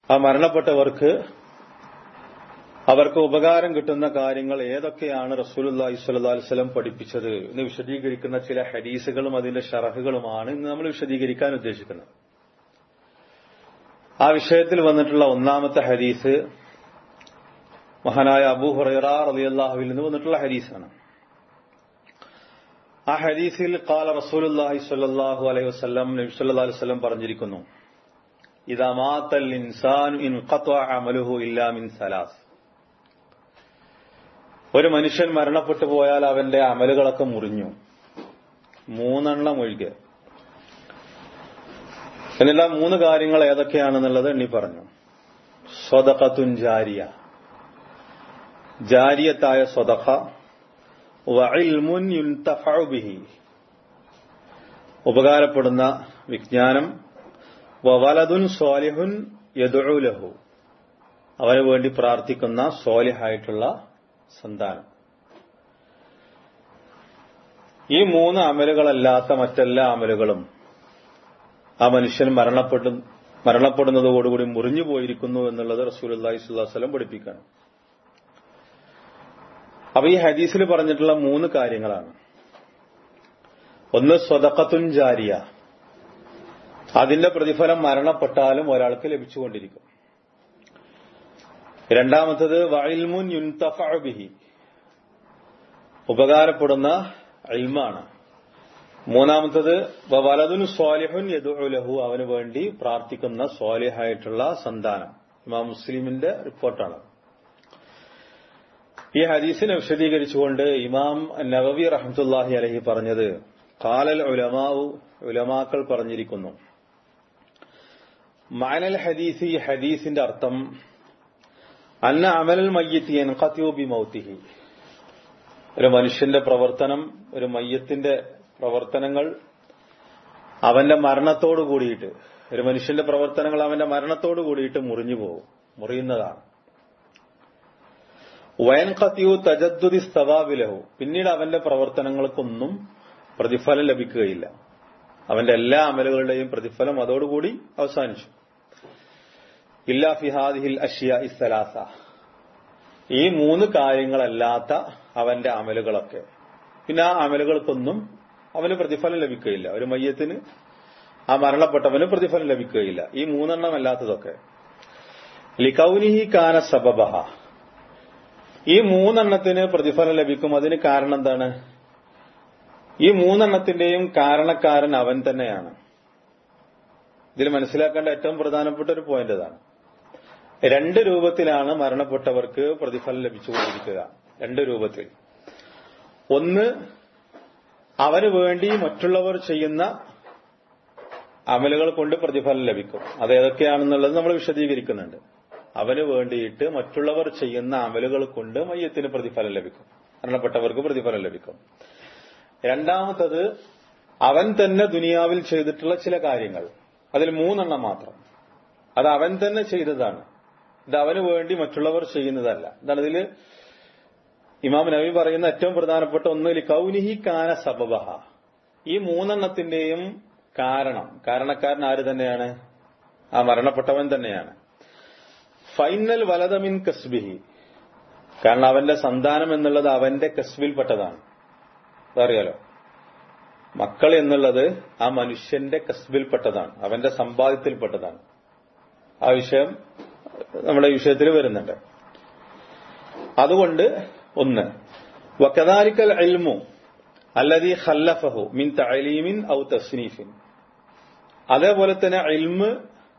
ആ മരണപ്പെട്ടവർക്ക് അവർക്ക് ഉപകാരം കിട്ടുന്ന കാര്യങ്ങൾ ഏതൊക്കെയാണ് റസൂലുല്ലാഹി സ്വല്ലല്ലാഹു അലൈഹി വസല്ലം പഠിപ്പിച്ചത് എന്ന് വിശദീകരിക്കുന്ന ചില ഹദീസുകളും അതിന്റെ ഷറഹുകളുമാണ് ഇന്ന് നമ്മൾ വിശദീകരിക്കാൻ ഉദ്ദേശിക്കുന്നത് ആ വിഷയത്തിൽ വന്നിട്ടുള്ള ഒന്നാമത്തെ ഹദീസ് മഹാനായ അബൂ ഹുറൈറ റളിയല്ലാഹുവിൽ നിന്ന് വന്നിട്ടുള്ള ഹദീസാണ് ആ ഹദീസിൽ കാല റസൂലുല്ലാഹി സ്വല്ലല്ലാഹു അലൈഹി വസല്ലം നബി സല്ലല്ലാഹു അലൈഹി വസല്ലം പറഞ്ഞിരിക്കുന്നു ഇദാ മാത്തൽ ഇൻസാൻ ഇൻ ഖത്വ അമലുഹു ഇല്ലാ മിൻ സലാസ് ഒരു മനുഷ്യൻ മരണപ്പെട്ടു പോയാൽ അവന്റെ അമലുകളൊക്കെ മുറിഞ്ഞു മൂന്നെണ്ണം ഒഴികെ എന്നിട്ട് ആ മൂന്ന് കാര്യങ്ങൾ ഏതൊക്കെയാണെന്നുള്ളത് എണ്ണി പറഞ്ഞു സ്വതഖത്തുൻ ജാരിയ ജാരിയത്തായ സ്വതഖ വഇൽമുൻ യുൻതഫഉ ബിഹി ഉപകാരപ്പെടുന്ന വിജ്ഞാനം വവലതുൻ സ്വാലിഹുൻ യദുഉ ലഹു അവന് വേണ്ടി പ്രാർത്ഥിക്കുന്ന സ്വാലിഹായിട്ടുള്ള സന്താനം ഈ മൂന്ന് അമലുകളല്ലാത്ത മറ്റെല്ലാ അമലുകളും ആ മനുഷ്യൻ മരണപ്പെട്ടു മരണപ്പെടുന്നതോടുകൂടി മുറിഞ്ഞു പോയിരിക്കുന്നു എന്നുള്ളത് റസൂൽ അള്ളാഹി സ്വലം പഠിപ്പിക്കണം അപ്പൊ ഈ ഹദീസിൽ പറഞ്ഞിട്ടുള്ള മൂന്ന് കാര്യങ്ങളാണ് ഒന്ന് സ്വതക്കത്തുൻ ജാരിയ അതിന്റെ പ്രതിഫലം മരണപ്പെട്ടാലും ഒരാൾക്ക് ലഭിച്ചുകൊണ്ടിരിക്കും രണ്ടാമത്തത് വൈൽമുൻ യുൻതഫിഹി ഉപകാരപ്പെടുന്ന ഇൽമാണ് മൂന്നാമത്തത് വലതുൻ സ്വാലിഹുൻ യദുലഹു അവന് വേണ്ടി പ്രാർത്ഥിക്കുന്ന സ്വാലിഹായിട്ടുള്ള സന്താനം ഇമാം മുസ്ലിമിന്റെ റിപ്പോർട്ടാണ് ഈ ഹദീസിനെ വിശദീകരിച്ചുകൊണ്ട് ഇമാം നവവി റഹ്മത്തുല്ലാഹി അലഹി പറഞ്ഞത് കാലൽ ഉലമാവു ഉലമാക്കൾ പറഞ്ഞിരിക്കുന്നു മാനൽ ഹദീസ് ഈ ഹദീസിന്റെ അർത്ഥം അന്ന അമലൽ മയ്യത്തി എൻകത്യൂബി മൗത്തിഹി ഒരു മനുഷ്യന്റെ പ്രവർത്തനം ഒരു മയ്യത്തിന്റെ പ്രവർത്തനങ്ങൾ അവന്റെ മരണത്തോടു കൂടിയിട്ട് ഒരു മനുഷ്യന്റെ പ്രവർത്തനങ്ങൾ അവന്റെ മരണത്തോടു കൂടിയിട്ട് മുറിഞ്ഞു പോകും മുറിയുന്നതാണ് വയൻകത്യു തജദ്ദുദി സ്തവാബിലഹു പിന്നീട് അവന്റെ പ്രവർത്തനങ്ങൾക്കൊന്നും പ്രതിഫലം ലഭിക്കുകയില്ല അവന്റെ എല്ലാ അമലുകളുടെയും പ്രതിഫലം അതോടുകൂടി അവസാനിച്ചു ഇല്ലാ ഫിഹാദിഹിൽ അഷിയ ഇസ്സലാസ ഈ മൂന്ന് കാര്യങ്ങളല്ലാത്ത അവന്റെ അമലുകളൊക്കെ പിന്നെ ആ അമലുകൾക്കൊന്നും അവന് പ്രതിഫലം ലഭിക്കുകയില്ല ഒരു മയ്യത്തിന് ആ മരണപ്പെട്ടവന് പ്രതിഫലം ലഭിക്കുകയില്ല ഈ മൂന്നെണ്ണം അല്ലാത്തതൊക്കെ ലിക്കൌനിഹി കാന സബബഹ ഈ മൂന്നെണ്ണത്തിന് പ്രതിഫലം ലഭിക്കും അതിന് കാരണം എന്താണ് ഈ മൂന്നെണ്ണത്തിന്റെയും കാരണക്കാരൻ അവൻ തന്നെയാണ് ഇതിൽ മനസ്സിലാക്കേണ്ട ഏറ്റവും പ്രധാനപ്പെട്ട ഒരു പോയിന്റ് ഇതാണ് രണ്ട് രൂപത്തിലാണ് മരണപ്പെട്ടവർക്ക് പ്രതിഫലം ലഭിച്ചുകൊണ്ടിരിക്കുക രണ്ട് രൂപത്തിൽ ഒന്ന് അവന് വേണ്ടി മറ്റുള്ളവർ ചെയ്യുന്ന അമലുകൾ കൊണ്ട് പ്രതിഫലം ലഭിക്കും അത് ഏതൊക്കെയാണെന്നുള്ളത് നമ്മൾ വിശദീകരിക്കുന്നുണ്ട് അവന് വേണ്ടിയിട്ട് മറ്റുള്ളവർ ചെയ്യുന്ന അമലുകൾ കൊണ്ട് മയ്യത്തിന് പ്രതിഫലം ലഭിക്കും മരണപ്പെട്ടവർക്ക് പ്രതിഫലം ലഭിക്കും രണ്ടാമത്തത് അവൻ തന്നെ ദുനിയാവിൽ ചെയ്തിട്ടുള്ള ചില കാര്യങ്ങൾ അതിൽ മൂന്നെണ്ണം മാത്രം അത് അവൻ തന്നെ ചെയ്തതാണ് ഇത് അവന് വേണ്ടി മറ്റുള്ളവർ ചെയ്യുന്നതല്ല എന്താണ് ഇതില് ഇമാം നബി പറയുന്ന ഏറ്റവും പ്രധാനപ്പെട്ട ഒന്ന് കൗനിഹി കാന സബബഹ ഈ മൂന്നെണ്ണത്തിന്റെയും കാരണം കാരണക്കാരൻ ആര് തന്നെയാണ് ആ മരണപ്പെട്ടവൻ തന്നെയാണ് ഫൈനൽ വലതമിൻ കസ്ബിഹി കാരണം അവന്റെ സന്താനം എന്നുള്ളത് അവന്റെ കസ്ബിൽപ്പെട്ടതാണ് അതറിയാലോ മക്കൾ എന്നുള്ളത് ആ മനുഷ്യന്റെ കസ്ബിൽപ്പെട്ടതാണ് അവന്റെ സമ്പാദ്യത്തിൽപ്പെട്ടതാണ് ആ വിഷയം നമ്മുടെ വിഷയത്തിൽ വരുന്നുണ്ട് അതുകൊണ്ട് ഒന്ന് വക്കദാലിക്കൽ അൽമു അല്ലതി ഖല്ലഫഹു മിൻ തഅലീമിൻ ഔ തസ്നീഫിൻ അതേപോലെ തന്നെ ഇൽമ്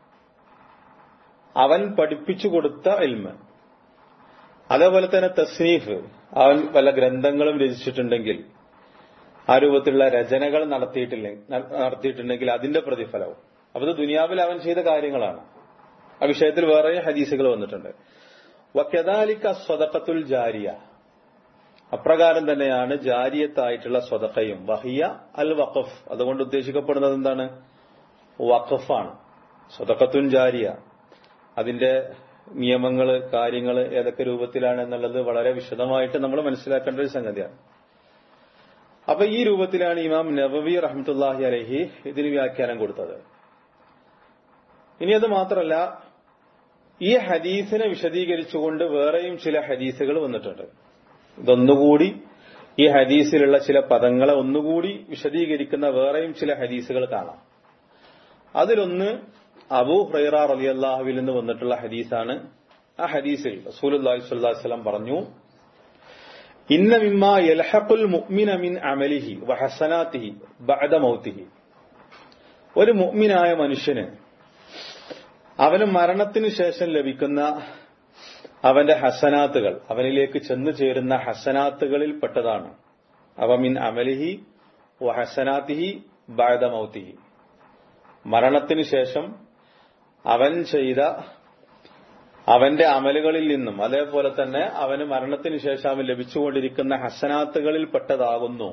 അവൻ പഠിപ്പിച്ചു കൊടുത്ത ഇൽമ് അതേപോലെ തന്നെ തസ്നീഫ് അവൻ വല്ല ഗ്രന്ഥങ്ങളും രചിച്ചിട്ടുണ്ടെങ്കിൽ ആ രൂപത്തിലുള്ള രചനകൾ നടത്തിയിട്ടില്ലെങ്കിൽ നടത്തിയിട്ടുണ്ടെങ്കിൽ അതിന്റെ പ്രതിഫലവും അപ്പൊ ഇത് ദുനിയാവിൽ അവൻ ചെയ്ത കാര്യങ്ങളാണ് ആ വിഷയത്തിൽ വേറെ ഹദീസുകൾ വന്നിട്ടുണ്ട് വക്കദാലിക്ക സ്വതക്കത്തുൽ ജാരിയ അപ്രകാരം തന്നെയാണ് ജാരിയത്തായിട്ടുള്ള സ്വതക്കയും വഹിയ അൽ വഖഫ് അതുകൊണ്ട് ഉദ്ദേശിക്കപ്പെടുന്നത് എന്താണ് വഖഫാണ് സ്വതക്കത്തുൻ ജാരിയ അതിന്റെ നിയമങ്ങള് കാര്യങ്ങള് ഏതൊക്കെ രൂപത്തിലാണ് എന്നുള്ളത് വളരെ വിശദമായിട്ട് നമ്മൾ മനസ്സിലാക്കേണ്ട ഒരു സംഗതിയാണ് അപ്പൊ ഈ രൂപത്തിലാണ് ഇമാം നബവി റഹ്മത്തുല്ലാഹി അലഹി ഇതിന് വ്യാഖ്യാനം കൊടുത്തത് ഇനി അത് മാത്രമല്ല ഈ ഹദീസിനെ വിശദീകരിച്ചുകൊണ്ട് വേറെയും ചില ഹദീസുകൾ വന്നിട്ടുണ്ട് ഇതൊന്നുകൂടി ഈ ഹദീസിലുള്ള ചില പദങ്ങളെ ഒന്നുകൂടി വിശദീകരിക്കുന്ന വേറെയും ചില ഹദീസുകൾ കാണാം അതിലൊന്ന് അബൂ ഹ്റൈറ റളിയല്ലാഹുവിൽ നിന്ന് വന്നിട്ടുള്ള ഹദീസാണ് ആ ഹദീസിൽ റസൂലുള്ളാഹി സ്വല്ലല്ലാഹു അലൈഹി വസല്ലം പറഞ്ഞു ഇന്ന മിമ്മ യൽഹഖുൽ മുഅ്മിന മിൻ അമലിഹി വഹസനാതിഹി ബഅദ മൗതിഹി ഒരു മുഅ്മിനായ മനുഷ്യന് അവന് മരണത്തിന് ശേഷം ലഭിക്കുന്ന അവന്റെ ഹസനാത്തുകൾ അവനിലേക്ക് ചെന്നു ചേരുന്ന ഹസനാത്തുകളിൽ പെട്ടതാണ് അവ മിൻ അമലിഹി വഹസനാതിഹി ബഅദ മൗതിഹി മരണത്തിന് ശേഷം അവൻ ചെയ്ത അവന്റെ അമലുകളിൽ നിന്നും അതേപോലെ തന്നെ അവന് മരണത്തിന് ശേഷം അവൻ ലഭിച്ചുകൊണ്ടിരിക്കുന്ന ഹസനാത്തുകളിൽ പെട്ടതാകുന്നു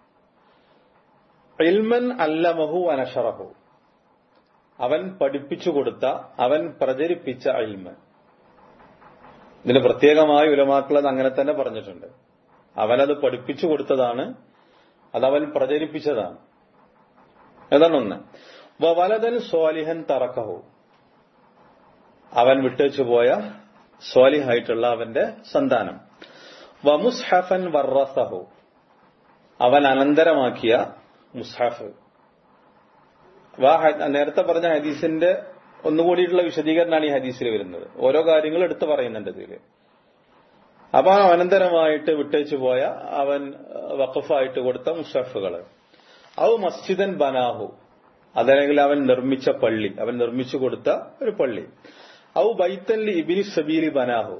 ഇൽമൻ അല്ലമഹു അനഷറഹു അവൻ പഠിപ്പിച്ചു കൊടുത്ത അവൻ പ്രചരിപ്പിച്ച ഇൽമ ഇതിന് പ്രത്യേകമായി ഉലമാക്കളത് അങ്ങനെ തന്നെ പറഞ്ഞിട്ടുണ്ട് അവനത് പഠിപ്പിച്ചു കൊടുത്തതാണ് അതവൻ പ്രചരിപ്പിച്ചതാണ് ഏതാണ് ഒന്ന് വലതൻ സ്വാലിഹൻ തറക്കഹു അവൻ വിട്ടേച്ചു പോയ സ്വാലിഹായിട്ടുള്ള അവന്റെ സന്താനം വമുസ്ഹഫൻ വർറസഹു അവൻ അനന്തരമാക്കിയ മുസ്ഹഫ് നേരത്തെ പറഞ്ഞ ഹദീസിന്റെ ഒന്നുകൂടിയിട്ടുള്ള വിശദീകരണമാണ് ഈ ഹദീസിൽ വരുന്നത് ഓരോ കാര്യങ്ങൾ എടുത്തു പറയുന്നുണ്ട് ഇതിൽ അപ്പൊ അനന്തരമായിട്ട് വിട്ടേച്ചു പോയ അവൻ വഖഫായിട്ട് കൊടുത്ത മുസ്ഹഫുകള് ഔ മസ്ജിദൻ ബനാഹു അതല്ലെങ്കിൽ അവൻ നിർമ്മിച്ച പള്ളി അവൻ നിർമ്മിച്ചു കൊടുത്ത ഒരു പള്ളി ഔ ബൈത്തല്ലി ഇബിനി സബീലി ബനാഹു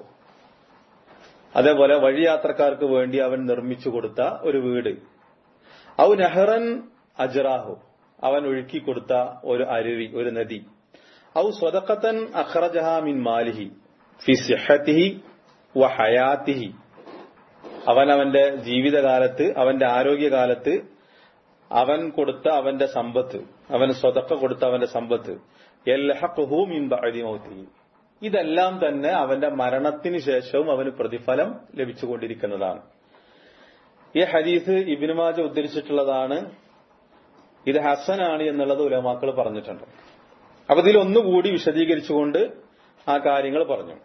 അതേപോലെ വഴിയാത്രക്കാർക്ക് വേണ്ടി അവൻ നിർമ്മിച്ചു കൊടുത്ത ഒരു വീട് ഔ നെഹ്റൻ അജറാഹു അവൻ ഒഴുക്കി കൊടുത്ത ഒരു അരുവി ഒരു നദി ഔ സ്വതക്കത്തൻ അഖ്റജഹ മിൻ മാലിഹി ഫി സിഹത്തിഹി വ ഹയാത്തിഹി അവൻ അവന്റെ ജീവിതകാലത്ത് അവന്റെ ആരോഗ്യകാലത്ത് അവൻ കൊടുത്ത അവന്റെ സമ്പത്ത് അവൻ സ്വതക്ക കൊടുത്ത അവന്റെ സമ്പത്ത് എൽഹഖുഹു മിൻ ബഅദി മൗതിഹി ഇതെല്ലാം തന്നെ അവന്റെ മരണത്തിന് ശേഷവും അവന് പ്രതിഫലം ലഭിച്ചുകൊണ്ടിരിക്കുന്നതാണ് ഈ ഹദീസ് ഇബിനുമാജ ഉദ്ധരിച്ചിട്ടുള്ളതാണ് ഇത് ഹസനാണ് എന്നുള്ളത് ഉലമാക്കൾ പറഞ്ഞിട്ടുണ്ട് അപ്പൊ ഇതിൽ ഒന്നുകൂടി വിശദീകരിച്ചുകൊണ്ട് ആ കാര്യങ്ങൾ പറഞ്ഞു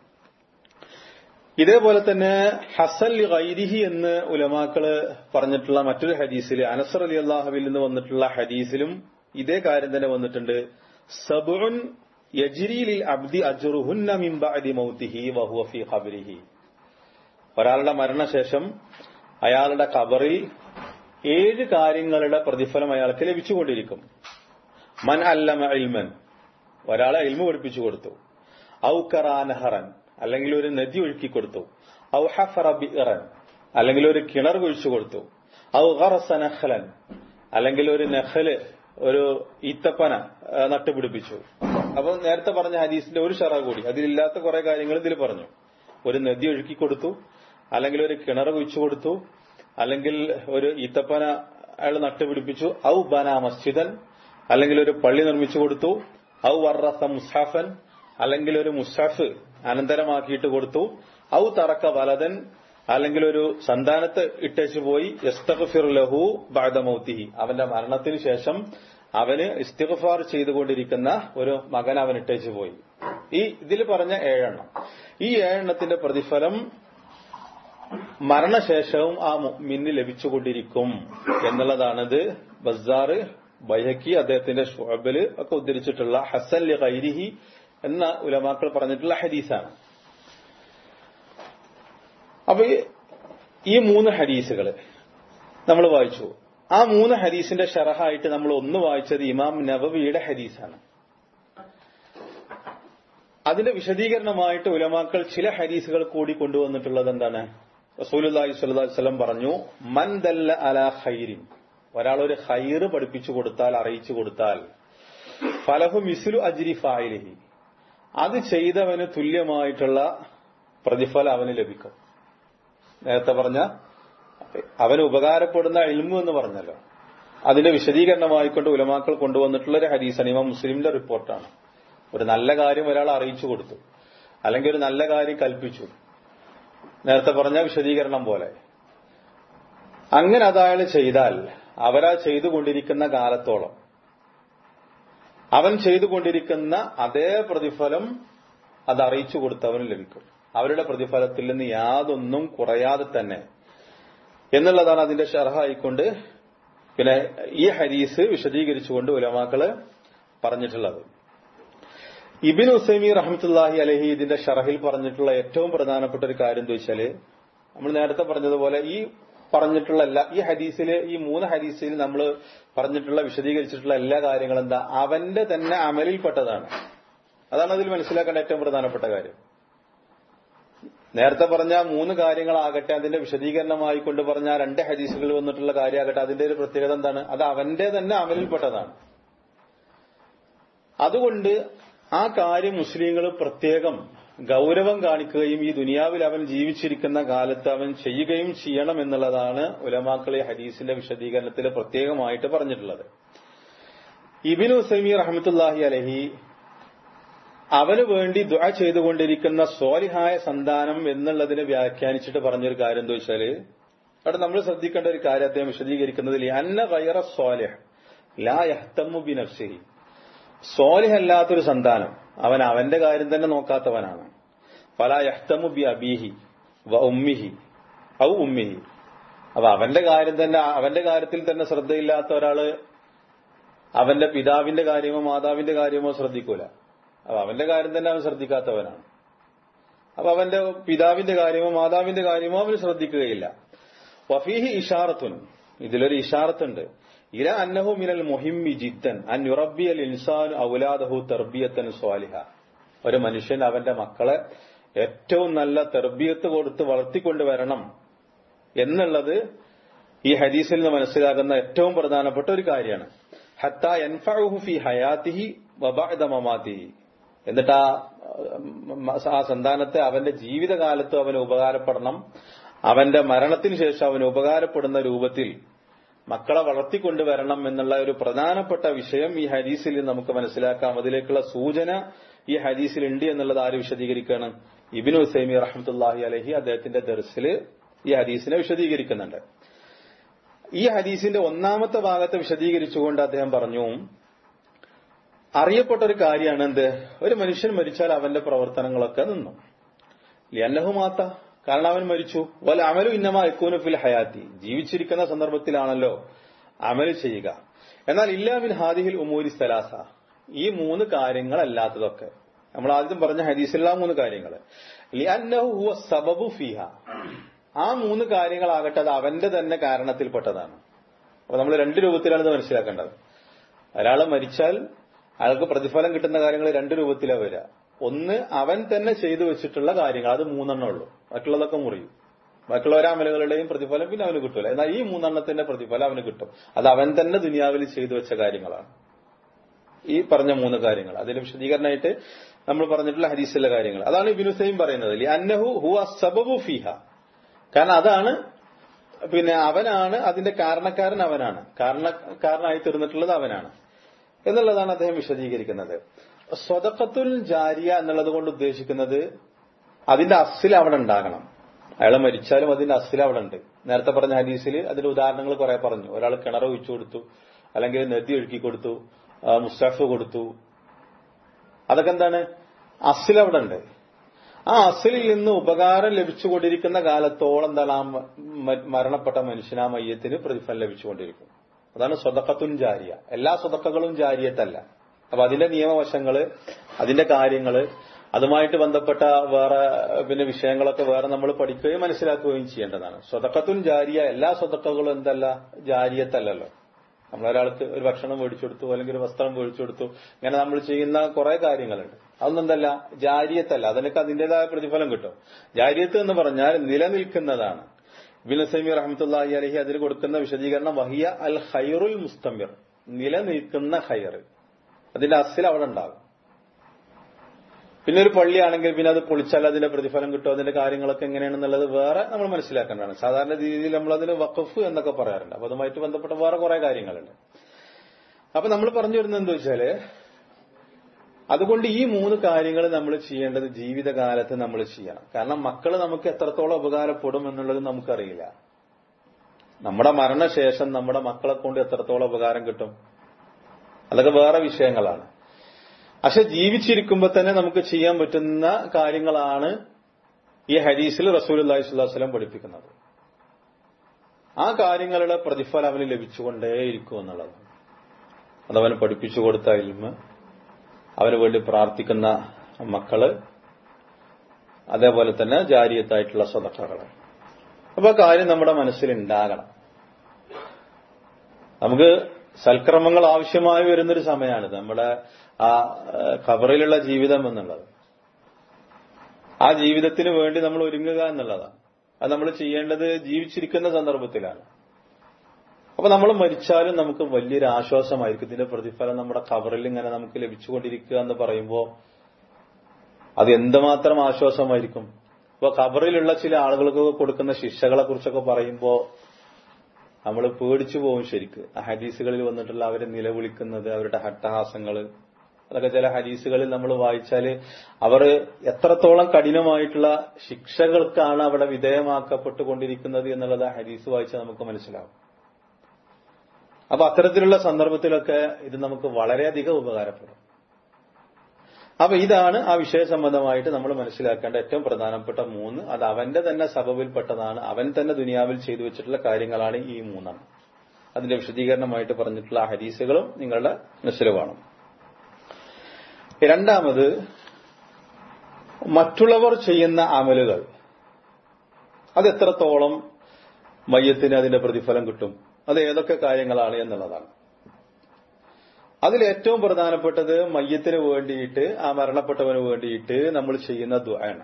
ഇതേപോലെ തന്നെ ഹസൻ ലി ഗൈരിഹി എന്ന് ഉലമാക്കള് പറഞ്ഞിട്ടുള്ള മറ്റൊരു ഹദീസിൽ അനസർ അലി അള്ളാഹുവിൽ നിന്ന് വന്നിട്ടുള്ള ഹദീസിലും ഇതേ കാര്യം തന്നെ വന്നിട്ടുണ്ട് സബുൻ യജിരിലിൽ അബ്ദി അജുറുഹുന്ന മിൻ ബഅദി മൗതിഹി വഹുവ ഫീ ഖബരിഹി ഒരാളുടെ മരണശേഷം അയാളുടെ കബറിൽ ഏഴ് കാര്യങ്ങളുടെ പ്രതിഫലം അയാൾക്ക് ലഭിച്ചുകൊണ്ടിരിക്കും മൻ അല്ലമ ഇൽമൻ ഒരാളെ ഇൽമ പഠിപ്പിച്ചു കൊടുത്തു ഔ കറാനഹറൻ അല്ലെങ്കിൽ ഒരു നദി ഒഴുക്കി കൊടുത്തു ഔ ഹഫറ ബിറൻ അല്ലെങ്കിൽ ഒരു കിണർ കുഴിച്ചു കൊടുത്തു ഔ ഗറസ നഖലൻ അല്ലെങ്കിൽ ഒരു നഖല് ഒരു ഈത്തപ്പന നട്ടുപിടിപ്പിച്ചു അപ്പൊ നേരത്തെ പറഞ്ഞ ഹദീസിന്റെ ഒരു ഷറ കൂടി അതിലില്ലാത്ത കുറെ കാര്യങ്ങൾ ഇതിൽ പറഞ്ഞു ഒരു നദി ഒഴുക്കി കൊടുത്തു അല്ലെങ്കിൽ ഒരു കിണർ കുഴിച്ചു കൊടുത്തു അല്ലെങ്കിൽ ഒരു ഈത്തപ്പന അയാൾ നട്ടുപിടിപ്പിച്ചു ഔ ബന മസ്ജിദൻ അല്ലെങ്കിൽ ഒരു പള്ളി നിർമ്മിച്ചു കൊടുത്തു ഔ വർറസ മുസാഫൻ അല്ലെങ്കിൽ ഒരു മുസാഫ് അനന്തരമാക്കിയിട്ട് കൊടുത്തു ഔ തറക്ക വലതൻ അല്ലെങ്കിൽ ഒരു സന്താനത്ത് ഇട്ടേച്ചു പോയി യസ്തഗ്ഫിർ ലഹു ബഅദ മൗതിഹി അവന്റെ മരണത്തിന് ശേഷം അവന് ഇസ്തിഗ്ഫാർ ചെയ്തുകൊണ്ടിരിക്കുന്ന ഒരു മകൻ അവൻ ഇട്ടേച്ചു പോയി ഈ ഇതിൽ പറഞ്ഞ ഏഴെണ്ണം ഈ ഏഴെണ്ണത്തിന്റെ പ്രതിഫലം മരണശേഷവും ആ മിന്ന് ലഭിച്ചുകൊണ്ടിരിക്കും എന്നുള്ളതാണിത് ബസാറ് ബൈഹക്കി അദ്ദേഹത്തിന്റെ ഷുഹബില് ഒക്കെ ഉദ്ധരിച്ചിട്ടുള്ള ഹസൻ ലി ഖൈരിഹി എന്ന ഉലമാക്കൾ പറഞ്ഞിട്ടുള്ള ഹദീസാണ് അപ്പൊ ഈ മൂന്ന് ഹദീസുകൾ നമ്മൾ വായിച്ചു ആ മൂന്ന് ഹദീസിന്റെ ഷറഹായിട്ട് നമ്മൾ ഒന്ന് വായിച്ചത് ഇമാം നബവിയുടെ ഹദീസാണ് അതിന്റെ വിശദീകരണമായിട്ട് ഉലമാക്കൾ ചില ഹദീസുകൾ കൂടി കൊണ്ടുവന്നിട്ടുള്ളത് എന്താണ് റസൂലുല്ലാഹി സ്വല്ലല്ലാഹി വസല്ലം പറഞ്ഞു മൻ ദല്ല അലാ ഖൈരിൻ ഒരാൾ ഒരു ഖൈറ് പഠിപ്പിച്ചു കൊടുത്താൽ അറിയിച്ചു കൊടുത്താൽ ഫലഹു മിസ്ലു അജ്രി ഫായിലിഹി അത് ചെയ്തവന് തുല്യമായിട്ടുള്ള പ്രതിഫലം അവന് ലഭിക്കും നേരത്തെ പറഞ്ഞ അവന് ഉപകാരപ്പെടുന്ന ഇൽമു എന്ന് പറഞ്ഞല്ലോ അതിന്റെ വിശദീകരണമായിക്കൊണ്ട് ഉലമാക്കൾ കൊണ്ടുവന്നിട്ടുള്ള ഒരു ഹദീസാണ് ഇമാം മുസ്ലിമിന്റെ റിപ്പോർട്ടാണ് ഒരു നല്ല കാര്യം ഒരാൾ അറിയിച്ചു കൊടുത്തു അല്ലെങ്കിൽ ഒരു നല്ല കാര്യം കൽപ്പിച്ചു നേരത്തെ പറഞ്ഞ വിശദീകരണം പോലെ അങ്ങനെ അതയാൾ ചെയ്താൽ അവരാ ചെയ്തുകൊണ്ടിരിക്കുന്ന കാലത്തോളം അവൻ ചെയ്തുകൊണ്ടിരിക്കുന്ന അതേ പ്രതിഫലം അത് അറിയിച്ചു കൊടുത്തവന് ലഭിക്കും അവരുടെ പ്രതിഫലത്തിൽ നിന്ന് യാതൊന്നും കുറയാതെ തന്നെ എന്നുള്ളതാണ് അതിന്റെ ഷർഹായിക്കൊണ്ട് പിന്നെ ഈ ഹരീസ് വിശദീകരിച്ചുകൊണ്ട് ഉലമാക്കള് പറഞ്ഞിട്ടുള്ളത് ഇബിൻ ഉസൈമി റഹമത്തുല്ലാഹി അലഹി ഇതിന്റെ ഷറഹിൽ പറഞ്ഞിട്ടുള്ള ഏറ്റവും പ്രധാനപ്പെട്ട ഒരു കാര്യം എന്താ വെച്ചാല് നമ്മൾ നേരത്തെ പറഞ്ഞതുപോലെ ഈ പറഞ്ഞിട്ടുള്ള എല്ലാ ഈ ഹദീസില് ഈ മൂന്ന് ഹദീസിൽ നമ്മൾ പറഞ്ഞിട്ടുള്ള വിശദീകരിച്ചിട്ടുള്ള എല്ലാ കാര്യങ്ങളും എന്താ അവന്റെ തന്നെ അമലിൽപ്പെട്ടതാണ് അതാണ് അതിൽ മനസ്സിലാക്കേണ്ട ഏറ്റവും പ്രധാനപ്പെട്ട കാര്യം നേരത്തെ പറഞ്ഞ മൂന്ന് കാര്യങ്ങളാകട്ടെ അതിന്റെ വിശദീകരണമായി കൊണ്ട് പറഞ്ഞ രണ്ട് ഹദീസുകളിൽ വന്നിട്ടുള്ള കാര്യമാകട്ടെ അതിന്റെ ഒരു പ്രത്യേകത എന്താണ് അത് അവന്റെ തന്നെ അമലിൽപ്പെട്ടതാണ് അതുകൊണ്ട് ആ കാര്യം മുസ്ലിങ്ങൾ പ്രത്യേകം ഗൗരവം കാണിക്കുകയും ഈ ദുനിയാവിൽ അവൻ ജീവിച്ചിരിക്കുന്ന കാലത്ത് അവൻ ചെയ്യുകയും ചെയ്യണം എന്നുള്ളതാണ് ഉലമാക്കളെ ഹദീസിന്റെ വിശദീകരണത്തിൽ പ്രത്യേകമായിട്ട് പറഞ്ഞിട്ടുള്ളത് ഇബിൻ ഉസൈമി റഹമത്തുല്ലാഹി അലഹി അവന് വേണ്ടി ദുആ ചെയ്തുകൊണ്ടിരിക്കുന്ന സ്വാലിഹായ സന്താനം എന്നുള്ളതിനെ വ്യാഖ്യാനിച്ചിട്ട് പറഞ്ഞൊരു കാര്യം എന്താ വെച്ചാല് അവിടെ നമ്മൾ ശ്രദ്ധിക്കേണ്ട ഒരു കാര്യം അദ്ദേഹം വിശദീകരിക്കുന്നതിൽ അന്ന വൈറ സ്വാലിഹ് ലാ യഹ്തമു ബി നഫ്സിഹി സ്വാലിഹ് അല്ലാത്തൊരു സന്താനം അവൻ അവന്റെ കാര്യം തന്നെ നോക്കാത്തവനാണ് പല യഹ്തമു ബി അബീഹി വ ഉമ്മിഹി ഔ ഉമ്മിഹി അപ്പൊ അവന്റെ കാര്യം തന്നെ അവന്റെ കാര്യത്തിൽ തന്നെ ശ്രദ്ധയില്ലാത്ത ഒരാള് അവന്റെ പിതാവിന്റെ കാര്യമോ മാതാവിന്റെ കാര്യമോ ശ്രദ്ധിക്കൂല അപ്പൊ അവന്റെ കാര്യം തന്നെ അവൻ ശ്രദ്ധിക്കാത്തവനാണ് അപ്പൊ അവന്റെ പിതാവിന്റെ കാര്യമോ മാതാവിന്റെ കാര്യമോ അവന് ശ്രദ്ധിക്കുകയില്ല വഫീഹി ഇഷാറത്തുൻ ഇതിലൊരു ഇഷാറത്തുണ്ട് ഇല അന്നഹു മിനൽ മുഹിമ്മി ജിദ്ദൻ അൻ യുറബിയൽ ഇൻസാൻ ഔലാദഹു തെർബിയത്തൻ സ്വാലിഹ ഒരു മനുഷ്യൻ അവന്റെ മക്കളെ ഏറ്റവും നല്ല തെർബിയത്ത് കൊടുത്ത് വളർത്തിക്കൊണ്ടുവരണം എന്നുള്ളത് ഈ ഹദീസിൽ നിന്ന് മനസ്സിലാകുന്ന ഏറ്റവും പ്രധാനപ്പെട്ട ഒരു കാര്യമാണ് ഹത്ത എൻഫഹു ഫി ഹയാത്തിഹി വബഅദ മമാത്തിഹി എന്നിട്ട് ആ ആ സന്താനത്തെ അവന്റെ ജീവിതകാലത്ത് അവന് ഉപകാരപ്പെടണം അവന്റെ മരണത്തിന് ശേഷം അവന് ഉപകാരപ്പെടുന്ന രൂപത്തിൽ മക്കളെ വളർത്തിക്കൊണ്ടുവരണം എന്നുള്ള ഒരു പ്രധാനപ്പെട്ട വിഷയം ഈ ഹദീസിൽ നമുക്ക് മനസ്സിലാക്കാം അതിലേക്കുള്ള സൂചന ഈ ഹദീസിൽ ഉണ്ട് എന്നുള്ളത് ആര് വിശദീകരിക്കുകയാണ് ഇബിൻ ഹുസൈമി റഹമത്തുല്ലാഹി അലഹി അദ്ദേഹത്തിന്റെ ദർസിൽ ഈ ഹദീസിനെ വിശദീകരിക്കുന്നുണ്ട് ഈ ഹദീസിന്റെ ഒന്നാമത്തെ ഭാഗത്തെ വിശദീകരിച്ചുകൊണ്ട് അദ്ദേഹം പറഞ്ഞു അറിയപ്പെട്ട ഒരു കാര്യമാണ് എന്ത് ഒരു മനുഷ്യൻ മരിച്ചാൽ അവന്റെ പ്രവർത്തനങ്ങളൊക്കെ നിന്നു ലിയന്നഹുമാത്ത കാരണം അവൻ മരിച്ചു വല അമലു ഇന്നമാ എക്കൂനു ഫിൽ ഹയാത്തി ജീവിച്ചിരിക്കുന്ന സന്ദർഭത്തിലാണല്ലോ അമൽ ചെയ്യുക എന്നാൽ ഇല്ലാമിൻ ഹാദിഹിൽ ഉമൂരി സലാസ ഈ മൂന്ന് കാര്യങ്ങളല്ലാത്തതൊക്കെ നമ്മൾ ആദ്യം പറഞ്ഞ ഹദീസിലുള്ള മൂന്ന് കാര്യങ്ങൾ ലിയന്നഹു ഹുവ സബബു ഫിഹ ആ മൂന്ന് കാര്യങ്ങളാകട്ടെ അത് അവന്റെ തന്നെ കാരണത്തിൽപ്പെട്ടതാണ് അപ്പൊ നമ്മൾ രണ്ട് രൂപത്തിലാണ് ഇത് മനസ്സിലാക്കേണ്ടത് ഒരാൾ മരിച്ചാൽ അയാൾക്ക് പ്രതിഫലം കിട്ടുന്ന കാര്യങ്ങൾ രണ്ട് രൂപത്തിലാണ് വരിക ഒന്ന് അവൻ തന്നെ ചെയ്തു വെച്ചിട്ടുള്ള കാര്യങ്ങൾ അത് മൂന്നെണ്ണം ഉള്ളൂ മറ്റുള്ളതൊക്കെ മുറിയും ബാക്കിയുള്ള ഒരമലുകളുടെയും പ്രതിഫലം പിന്നെ അവന് കിട്ടൂല എന്നാൽ ഈ മൂന്നെണ്ണത്തിന്റെ പ്രതിഫലം അവന് കിട്ടും അത് അവൻ തന്നെ ദുനിയാവിൽ ചെയ്തു വെച്ച കാര്യങ്ങളാണ് ഈ പറഞ്ഞ മൂന്ന് കാര്യങ്ങൾ അതിന് വിശദീകരണമായിട്ട് നമ്മൾ പറഞ്ഞിട്ടുള്ള ഹരീസിലെ കാര്യങ്ങൾ അതാണ് ഇബിനുസൈം പറയുന്നത് അന്നഹു ഹു സബബു ഫിഹ കാരണം അതാണ് പിന്നെ അവനാണ് അതിന്റെ കാരണക്കാരൻ അവനാണ് കാരണക്കാരനായി തീർന്നിട്ടുള്ളത് അവനാണ് എന്നുള്ളതാണ് അദ്ദേഹം വിശദീകരിക്കുന്നത് സ്വതക്കത്തുൽ ജാരിയ എന്നുള്ളത് കൊണ്ട് ഉദ്ദേശിക്കുന്നത് അതിന്റെ അസിൽ അവിടെ ഉണ്ടാകണം അയാൾ മരിച്ചാലും അതിന്റെ അസിൽ അവിടെ ഉണ്ട് നേരത്തെ പറഞ്ഞ ഹദീസിൽ അതിന്റെ ഉദാഹരണങ്ങൾ കുറെ പറഞ്ഞു ഒരാൾ കിണർ ഒഴിച്ചു കൊടുത്തു അല്ലെങ്കിൽ നദി ഒഴുക്കി കൊടുത്തു മുസ്താഫ് കൊടുത്തു അതൊക്കെ എന്താണ് അസിൽ അവിടെ ഉണ്ട് ആ അസിലിൽ നിന്ന് ഉപകാരം ലഭിച്ചുകൊണ്ടിരിക്കുന്ന കാലത്തോളം എന്താണ് ആ മരണപ്പെട്ട മനുഷ്യന് ആ മയ്യത്തിന് പ്രതിഫലം ലഭിച്ചുകൊണ്ടിരിക്കും അതാണ് സ്വതക്കത്തും ജാരിയ എല്ലാ സ്വതക്കകളും ജാരിയത്തല്ല അപ്പൊ അതിന്റെ നിയമവശങ്ങള് അതിന്റെ കാര്യങ്ങള് അതുമായിട്ട് ബന്ധപ്പെട്ട വേറെ പിന്നെ വിഷയങ്ങളൊക്കെ വേറെ നമ്മൾ പഠിക്കുകയും മനസ്സിലാക്കുകയും ചെയ്യേണ്ടതാണ് സ്വതക്കത്തും ജാരിയ എല്ലാ സ്വതക്കകളും എന്തല്ല ജാരിയത്തല്ലല്ലോ നമ്മളൊരാൾക്ക് ഒരു ഭക്ഷണം മേടിച്ചു കൊടുത്തു അല്ലെങ്കിൽ ഒരു വസ്ത്രം മേടിച്ചു കൊടുത്തു ഇങ്ങനെ നമ്മൾ ചെയ്യുന്ന കുറെ കാര്യങ്ങളുണ്ട് അതൊന്നും എന്തല്ല ജാരിയത്തല്ല അതിനൊക്കെ അതിന്റേതായ പ്രതിഫലം കിട്ടും ജാരിയത്ത് എന്ന് പറഞ്ഞാൽ നിലനിൽക്കുന്നതാണ് ഇബിൻ സൈമി റഹമത്തുല്ലാഹി അലഹി അതിന് കൊടുക്കുന്ന വിശദീകരണം വഹിയ അൽ ഹൈറുൽ മുസ്തമിർ നിലനിൽക്കുന്ന ഹൈർ അതിന്റെ അസിൽ അവിടെ ഉണ്ടാകും പിന്നെ ഒരു പള്ളിയാണെങ്കിൽ പിന്നെ അത് പൊളിച്ചാൽ അതിന്റെ പ്രതിഫലം കിട്ടും അതിന്റെ കാര്യങ്ങളൊക്കെ എങ്ങനെയാണെന്നുള്ളത് വേറെ നമ്മൾ മനസ്സിലാക്കേണ്ടതാണ് സാധാരണ രീതിയിൽ നമ്മൾ അതിന് വഖഫ് എന്നൊക്കെ പറയാറുണ്ട് അപ്പൊ അതുമായിട്ട് ബന്ധപ്പെട്ട വേറെ കുറെ കാര്യങ്ങളുണ്ട് അപ്പൊ നമ്മൾ പറഞ്ഞു വരുന്നത് എന്താ വെച്ചാല് അതുകൊണ്ട് ഈ മൂന്ന് കാര്യങ്ങൾ നമ്മൾ ചെയ്യേണ്ടത് ജീവിതകാലത്ത് നമ്മൾ ചെയ്യണം കാരണം മക്കൾ നമുക്ക് എത്രത്തോളം ഉപകാരപ്പെടും എന്നുള്ളത് നമുക്കറിയില്ല നമ്മുടെ മരണശേഷം നമ്മുടെ മക്കളെ കൊണ്ട് എത്രത്തോളം ഉപകാരം കിട്ടും അതൊക്കെ വേറെ വിഷയങ്ങളാണ് പക്ഷെ ജീവിച്ചിരിക്കുമ്പോൾ തന്നെ നമുക്ക് ചെയ്യാൻ പറ്റുന്ന കാര്യങ്ങളാണ് ഈ ഹരീസിൽ റസൂൽ അള്ളാഹി സ്വലം പഠിപ്പിക്കുന്നത് ആ കാര്യങ്ങളുടെ പ്രതിഫലം അവന് ലഭിച്ചുകൊണ്ടേയിരിക്കും എന്നുള്ളതാണ് അതവന് പഠിപ്പിച്ചു കൊടുത്ത ഇൽമ അവന് വേണ്ടി പ്രാർത്ഥിക്കുന്ന മക്കള് അതേപോലെ തന്നെ ജാരിയത്തായിട്ടുള്ള സ്വതക്കകൾ അപ്പൊ ആ കാര്യം നമ്മുടെ മനസ്സിൽ ഉണ്ടാകണം നമുക്ക് സൽക്രമങ്ങൾ ആവശ്യമായി വരുന്നൊരു സമയമാണ് നമ്മുടെ ആ ഖബറിലുള്ള ജീവിതം എന്നുള്ളത് ആ ജീവിതത്തിന് വേണ്ടി നമ്മൾ ഒരുങ്ങുക എന്നുള്ളതാണ് അത് നമ്മൾ ചെയ്യേണ്ടത് ജീവിച്ചിരിക്കുന്ന സന്ദർഭത്തിലാണ് അപ്പൊ നമ്മൾ മരിച്ചാലും നമുക്ക് വലിയൊരു ആശ്വാസമായിരിക്കും ഇതിന്റെ പ്രതിഫലം നമ്മുടെ കവറിൽ ഇങ്ങനെ നമുക്ക് ലഭിച്ചുകൊണ്ടിരിക്കുക എന്ന് പറയുമ്പോൾ അത് എന്തുമാത്രം ആശ്വാസമായിരിക്കും ഇപ്പൊ കബറിലുള്ള ചില ആളുകൾക്ക് കൊടുക്കുന്ന ശിക്ഷകളെ കുറിച്ചൊക്കെ പറയുമ്പോൾ നമ്മൾ പേടിച്ചു പോകും ശരിക്ക് ആ ഹദീസുകളിൽ വന്നിട്ടുള്ള അവരെ നിലവിളിക്കുന്നത് അവരുടെ ഹട്ടഹാസങ്ങൾ അതൊക്കെ ചില ഹദീസുകളിൽ നമ്മൾ വായിച്ചാല് അവർ എത്രത്തോളം കഠിനമായിട്ടുള്ള ശിക്ഷകൾക്കാണ് അവിടെ വിധേയമാക്കപ്പെട്ടുകൊണ്ടിരിക്കുന്നത് എന്നുള്ളത് ആ ഹദീസ് വായിച്ചാൽ നമുക്ക് മനസ്സിലാവും അപ്പൊ അത്തരത്തിലുള്ള സന്ദർഭത്തിലൊക്കെ ഇത് നമുക്ക് വളരെയധികം ഉപകാരപ്പെടും അപ്പൊ ഇതാണ് ആ വിഷയ സംബന്ധമായിട്ട് നമ്മൾ മനസ്സിലാക്കേണ്ട ഏറ്റവും പ്രധാനപ്പെട്ട മൂന്ന് അത് അവന്റെ തന്നെ സബബിൽപ്പെട്ടതാണ് അവൻ തന്നെ ദുനിയാവിൽ ചെയ്തു വെച്ചിട്ടുള്ള കാര്യങ്ങളാണ് ഈ മൂന്നെണ്ണം അതിന്റെ വിശദീകരണമായിട്ട് പറഞ്ഞിട്ടുള്ള ആ ഹദീസുകളും നിങ്ങളുടെ മനസ്സിൽ വേണം രണ്ടാമത് മറ്റുള്ളവർ ചെയ്യുന്ന അമലുകൾ അത് എത്രത്തോളം മയ്യത്തിന് അതിന്റെ പ്രതിഫലം കിട്ടും അത് ഏതൊക്കെ കാര്യങ്ങളാണ് എന്നുള്ളതാണ് അതിൽ ഏറ്റവും പ്രധാനപ്പെട്ടത് മയ്യത്തിന് വേണ്ടിയിട്ട് ആ മരണപ്പെട്ടവന് വേണ്ടിയിട്ട് നമ്മൾ ചെയ്യുന്ന ദ്വാണ്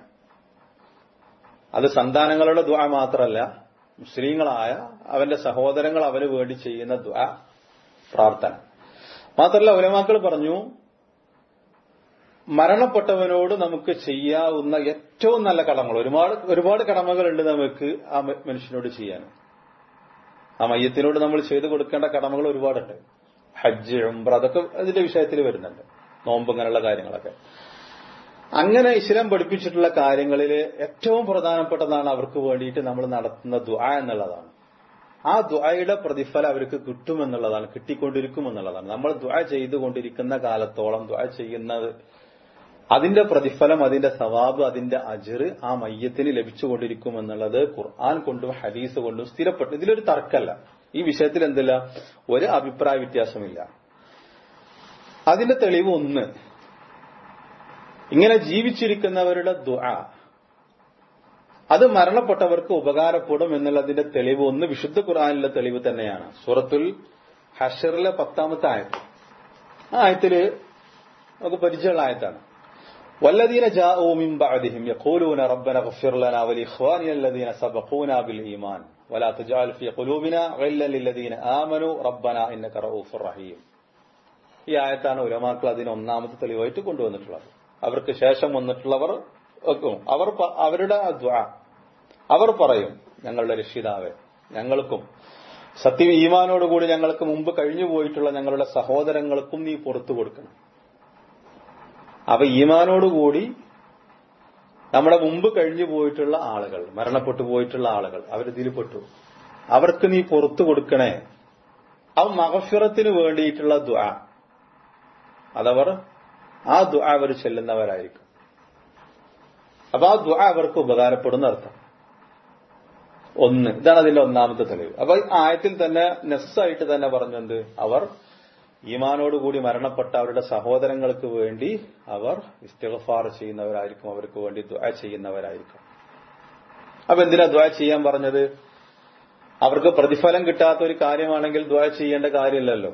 അത് സന്താനങ്ങളുടെ ദ്വാ മാത്രമല്ല മുസ്ലിങ്ങളായ അവന്റെ സഹോദരങ്ങൾ അവന് വേണ്ടി ചെയ്യുന്ന ദ്വാ പ്രാർത്ഥന മാത്രമല്ല ഉലമാക്കൾ പറഞ്ഞു മരണപ്പെട്ടവനോട് നമുക്ക് ചെയ്യാവുന്ന ഏറ്റവും നല്ല കടമകൾ ഒരുപാട് ഒരുപാട് കടമകളുണ്ട് നമുക്ക് ആ മനുഷ്യനോട് ചെയ്യാൻ ആ മയ്യത്തിനോട് നമ്മൾ ചെയ്തു കൊടുക്കേണ്ട കടമകൾ ഒരുപാടുണ്ട് ഹജ്ജ് ഉംറ അതൊക്കെ അതിന്റെ വിഷയത്തിൽ വരുന്നുണ്ട് നോമ്പ് ഇങ്ങനെയുള്ള കാര്യങ്ങളൊക്കെ അങ്ങനെ ഇസ്ലാം പഠിപ്പിച്ചിട്ടുള്ള കാര്യങ്ങളിൽ ഏറ്റവും പ്രധാനപ്പെട്ടതാണ് അവർക്ക് വേണ്ടിയിട്ട് നമ്മൾ നടത്തുന്ന ദുആ എന്നുള്ളതാണ് ആ ദുആയുടെ പ്രതിഫലം അവർക്ക് കിട്ടുമെന്നുള്ളതാണ് കിട്ടിക്കൊണ്ടിരിക്കുമെന്നുള്ളതാണ് നമ്മൾ ദുആ ചെയ്തുകൊണ്ടിരിക്കുന്ന കാലത്തോളം ദുആ ചെയ്യുന്നത് അതിന്റെ പ്രതിഫലം അതിന്റെ സവാബ് അതിന്റെ അജിറ് ആ മയ്യത്തിന് ലഭിച്ചുകൊണ്ടിരിക്കുമെന്നുള്ളത് ഖുർആൻ കൊണ്ടും ഹദീസ് കൊണ്ടും സ്ഥിരപ്പെട്ടു ഇതിലൊരു തർക്കമല്ല ഈ വിഷയത്തിൽ എന്തില്ല ഒരു അഭിപ്രായ വ്യത്യാസമില്ല അതിന്റെ തെളിവ് ഒന്ന് ഇങ്ങനെ ജീവിച്ചിരിക്കുന്നവരുടെ ദുആ അത് മരണപ്പെട്ടവർക്ക് ഉപകാരപ്പെടും എന്നുള്ളതിന്റെ തെളിവ് ഒന്ന് വിശുദ്ധ ഖുർആാനിലെ തെളിവ് തന്നെയാണ് സൂറത്തുൽ ഹഷറിലെ പത്താമത്തെ ആയത്ത് ആ ആയത്തില് നമുക്ക് പരിചയമുള്ള ആയത്താണ് والذين جاءوا من بعدهم يقولون ربنا اغفر لنا ولإخواننا الذين سبقونا بالإيمان ولا تجعل في قلوبنا غلا للذين آمنوا ربنا إنك رؤوف رحيم ഈ ആയത്താണ് ഉലമാക്കൾ അതിന് ഒന്നാമത്തെ തെളിവായിട്ട് കൊണ്ടുവന്നിട്ടുള്ളത് അവർക്ക് ശേഷം വന്നിട്ടുള്ളവർ അവർ അവരുടെ ദ്വാ അവർ പറയും ഞങ്ങളുടെ രക്ഷിതാവെ ഞങ്ങൾക്കും സത്യം ഈമാനോടുകൂടി ഞങ്ങൾക്ക് മുമ്പ് കഴിഞ്ഞു പോയിട്ടുള്ള ഞങ്ങളുടെ സഹോദരങ്ങൾക്കും നീ പുറത്തു കൊടുക്കണം അപ്പൊ ഈമാനോടുകൂടി നമ്മുടെ മുമ്പ് കഴിഞ്ഞു പോയിട്ടുള്ള ആളുകൾ മരണപ്പെട്ടു പോയിട്ടുള്ള ആളുകൾ അവരിതിൽ പെട്ടു അവർക്ക് നീ പുറത്തു കൊടുക്കണേ അവ മഹഫിറത്തിന് വേണ്ടിയിട്ടുള്ള ദ്വാ അതവർ ആ ദ്വാ അവർ ചെല്ലുന്നവരായിരിക്കും അപ്പൊ ആ ദ്വാ അവർക്ക് ഉപകാരപ്പെടുന്ന അർത്ഥം ഒന്ന് ഇതാണ് അതിന്റെ ഒന്നാമത്തെ തെളിവ് അപ്പൊ ആയത്തിൽ തന്നെ നെസ്സായിട്ട് തന്നെ പറഞ്ഞത് അവർ ഈമാനോടുകൂടി മരണപ്പെട്ട അവരുടെ സഹോദരങ്ങൾക്ക് വേണ്ടി അവർ ഇസ്തിഗഫാർ ചെയ്യുന്നവരായിരിക്കും അവർക്ക് വേണ്ടി ദ്വാ ചെയ്യുന്നവരായിരിക്കും അപ്പൊ എന്തിനാ ദ്വാ ചെയ്യാൻ പറഞ്ഞത് അവർക്ക് പ്രതിഫലം കിട്ടാത്ത ഒരു കാര്യമാണെങ്കിൽ ദ്വാ ചെയ്യേണ്ട കാര്യമില്ലല്ലോ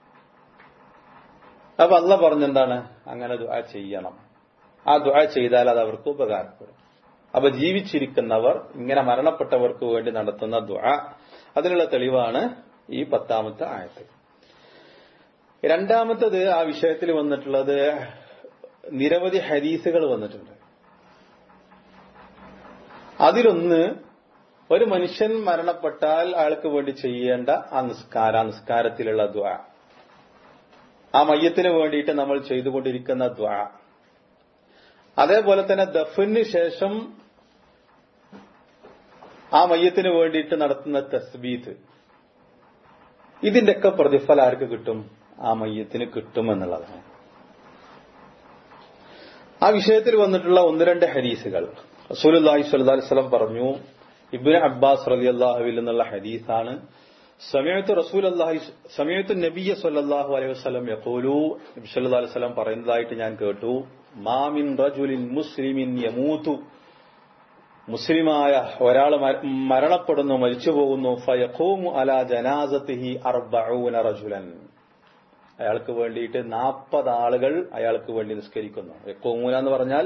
അപ്പൊ അല്ല പറഞ്ഞെന്താണ് അങ്ങനെ ദ്വാ ചെയ്യണം ആ ദ്വാ ചെയ്താൽ അത് അവർക്ക് ഉപകാരപ്പെടും അപ്പൊ ജീവിച്ചിരിക്കുന്നവർ ഇങ്ങനെ മരണപ്പെട്ടവർക്ക് വേണ്ടി നടത്തുന്ന ദ്വാ അതിനുള്ള തെളിവാണ് ഈ പത്താമത്തെ ആയത്ത് രണ്ടാമത്തത് ആ വിഷയത്തിൽ വന്നിട്ടുള്ളത് നിരവധി ഹദീസുകൾ വന്നിട്ടുണ്ട് അതിലൊന്ന് ഒരു മനുഷ്യൻ മരണപ്പെട്ടാൽ അയാൾക്ക് വേണ്ടി ചെയ്യേണ്ട ആ നിസ്കാര നിസ്കാരത്തിലുള്ള ദ്വാ ആ മയ്യത്തിന് വേണ്ടിയിട്ട് നമ്മൾ ചെയ്തുകൊണ്ടിരിക്കുന്ന ദ്വാ അതേപോലെ തന്നെ ദഫിന് ശേഷം ആ മയ്യത്തിന് വേണ്ടിയിട്ട് നടത്തുന്ന തസ്ബീത്ത് ഇതിന്റെയൊക്കെ പ്രതിഫലം ആർക്ക് കിട്ടും ആ മയ്യത്തിന് കിട്ടുമെന്നുള്ളതാണ് ആ വിഷയത്തിൽ വന്നിട്ടുള്ള ഒന്ന് രണ്ട് ഹദീസുകൾ റസൂലുള്ളാഹി സ്വല്ലല്ലാഹു അലൈഹി വസല്ലം പറഞ്ഞു ഇബ്നു അബ്ബാസ് റളിയല്ലാഹുവിൽ നിന്നുള്ള ഹദീസാണ് സമയത്ത് റസൂൽ അള്ളാഹി സമയത്ത് നബിയ സല്ലല്ലാഹു അലൈഹി വസല്ലം യഖൂലു നബി സല്ലല്ലാഹു അലൈഹി വസല്ലം പറയുന്നതായിട്ട് ഞാൻ കേട്ടു മാമിൻ റജുലിൻ മുസ്ലിമിൻ യമൂതു മുസ്ലിമായ ഒരാൾ മരണപ്പെടുന്നു മരിച്ചു പോകുന്നു ഫയഖൂമു അലാ ജനാസത്തിഹി അർബഊന റജുലൻ അയാൾക്ക് വേണ്ടിയിട്ട് നാൽപ്പത് ആളുകൾ അയാൾക്ക് വേണ്ടി നിസ്കരിക്കുന്നു യക്കൂമൂന എന്ന് പറഞ്ഞാൽ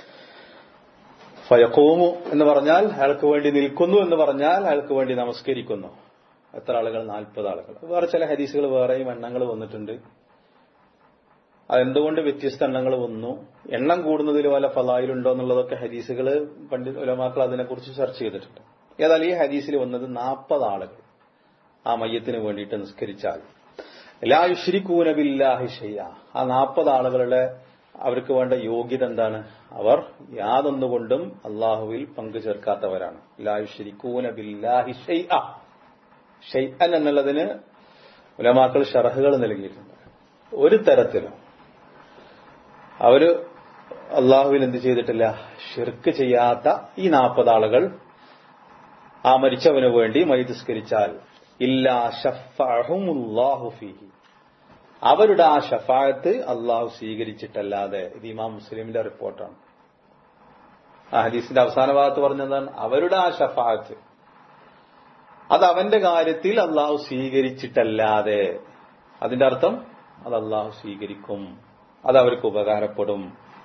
ഫയക്കൂമു എന്ന് പറഞ്ഞാൽ അയാൾക്ക് വേണ്ടി നിൽക്കുന്നു എന്ന് പറഞ്ഞാൽ അയാൾക്ക് വേണ്ടി നമസ്കരിക്കുന്നു എത്ര ആളുകൾ നാൽപ്പത് ആളുകൾ വേറെ ചില ഹദീസുകൾ വേറെയും എണ്ണങ്ങൾ വന്നിട്ടുണ്ട് അതെന്തുകൊണ്ട് വ്യത്യസ്ത എണ്ണങ്ങൾ വന്നു എണ്ണം കൂടുന്നതിൽ വല്ല ഫലായിലുണ്ടോ എന്നുള്ളതൊക്കെ ഹദീസുകൾ പണ്ഡിത ഉലമാക്കൾ അതിനെക്കുറിച്ച് ചർച്ച ചെയ്തിട്ടുണ്ട് ഏതായാലും ഈ ഹദീസിൽ വന്നത് നാൽപ്പത് ആളുകൾ ആ മയ്യത്തിന് വേണ്ടിയിട്ട് നിസ്കരിച്ചാൽ ലായുശ്രിക്കൂന ബില്ലാഹി ഷയ്യ ആ നാൽപ്പത് ആളുകളുടെ അവർക്ക് വേണ്ട യോഗ്യത എന്താണ് അവർ യാതൊന്നുകൊണ്ടും അള്ളാഹുവിൽ പങ്കു ചേർക്കാത്തവരാണ് ലായുശ്രിക്കൂന ബില്ലാഹി ഷയ്യ ഷെയ്അൻ എന്നുള്ളതിന് ഉലമാക്കൾ ഷറഹുകൾ നൽകിയിട്ടുണ്ട് ഒരു തരത്തിലും അവര് അള്ളാഹുവിൽ എന്ത് ചെയ്തിട്ടില്ല ഷിർക്ക് ചെയ്യാത്ത ഈ നാൽപ്പത് ആളുകൾ ആ മരിച്ചവന് വേണ്ടി മൈതിസ്കരിച്ചാൽ ഇല്ലാ ഷഫഅഹുമുല്ലാഹു ഫീഹി അവരുടെ ആ ഷഫായത്ത് അള്ളാഹു സ്വീകരിച്ചിട്ടല്ലാതെ ഇത് ഇമാം മുസ്ലിമിന്റെ റിപ്പോർട്ടാണ് ആ ഹദീസിന്റെ അവസാന ഭാഗത്ത് പറഞ്ഞതാണ് അവരുടെ ആ ഷഫായത്ത് അത് അവന്റെ കാര്യത്തിൽ അള്ളാഹു സ്വീകരിച്ചിട്ടല്ലാതെ അതിന്റെ അർത്ഥം അത് അള്ളാഹു സ്വീകരിക്കും അത് അവർക്ക് ഉപകാരപ്പെടും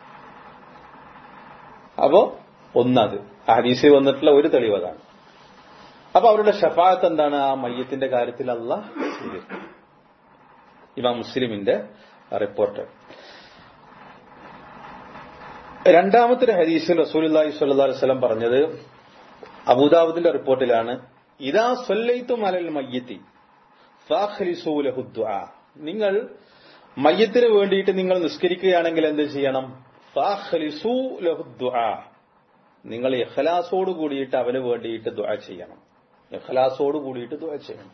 അപ്പോ ഒന്നത് ഹദീസിൽ വന്നിട്ടുള്ള ഒരു തെളിവ് അതാണ് അപ്പൊ അവരുടെ ഷഫായത്ത് എന്താണ് ആ മയ്യത്തിന്റെ കാര്യത്തിൽ അള്ളാഹ് സ്വീകരിക്കും ഇമാം മുസ്ലിമിന്റെ റിപ്പോർട്ട് രണ്ടാമത്തെ ഒരു ഹദീസിൽ റസൂലി സ്വല്ലി വസ്ലം പറഞ്ഞത് അബൂദാബുദിന്റെ റിപ്പോർട്ടിലാണ് ഇതാ സൊല്ലൈത്തും അലൽ മയ്യത്തി ഫാഖ്ലിസൂലഹുദ്ദുആ നിങ്ങൾ മയ്യത്തിന് വേണ്ടിയിട്ട് നിങ്ങൾ നിസ്കരിക്കുകയാണെങ്കിൽ എന്ത് ചെയ്യണം ഫാഖ്ലിസൂലഹുദ്ദുആ നിങ്ങൾ ഇഖ്ലാസോട് കൂടിയിട്ട് അവന് വേണ്ടിയിട്ട് ദുആ ചെയ്യണം ഇഖ്ലാസോട് കൂടിയിട്ട് ദുആ ചെയ്യണം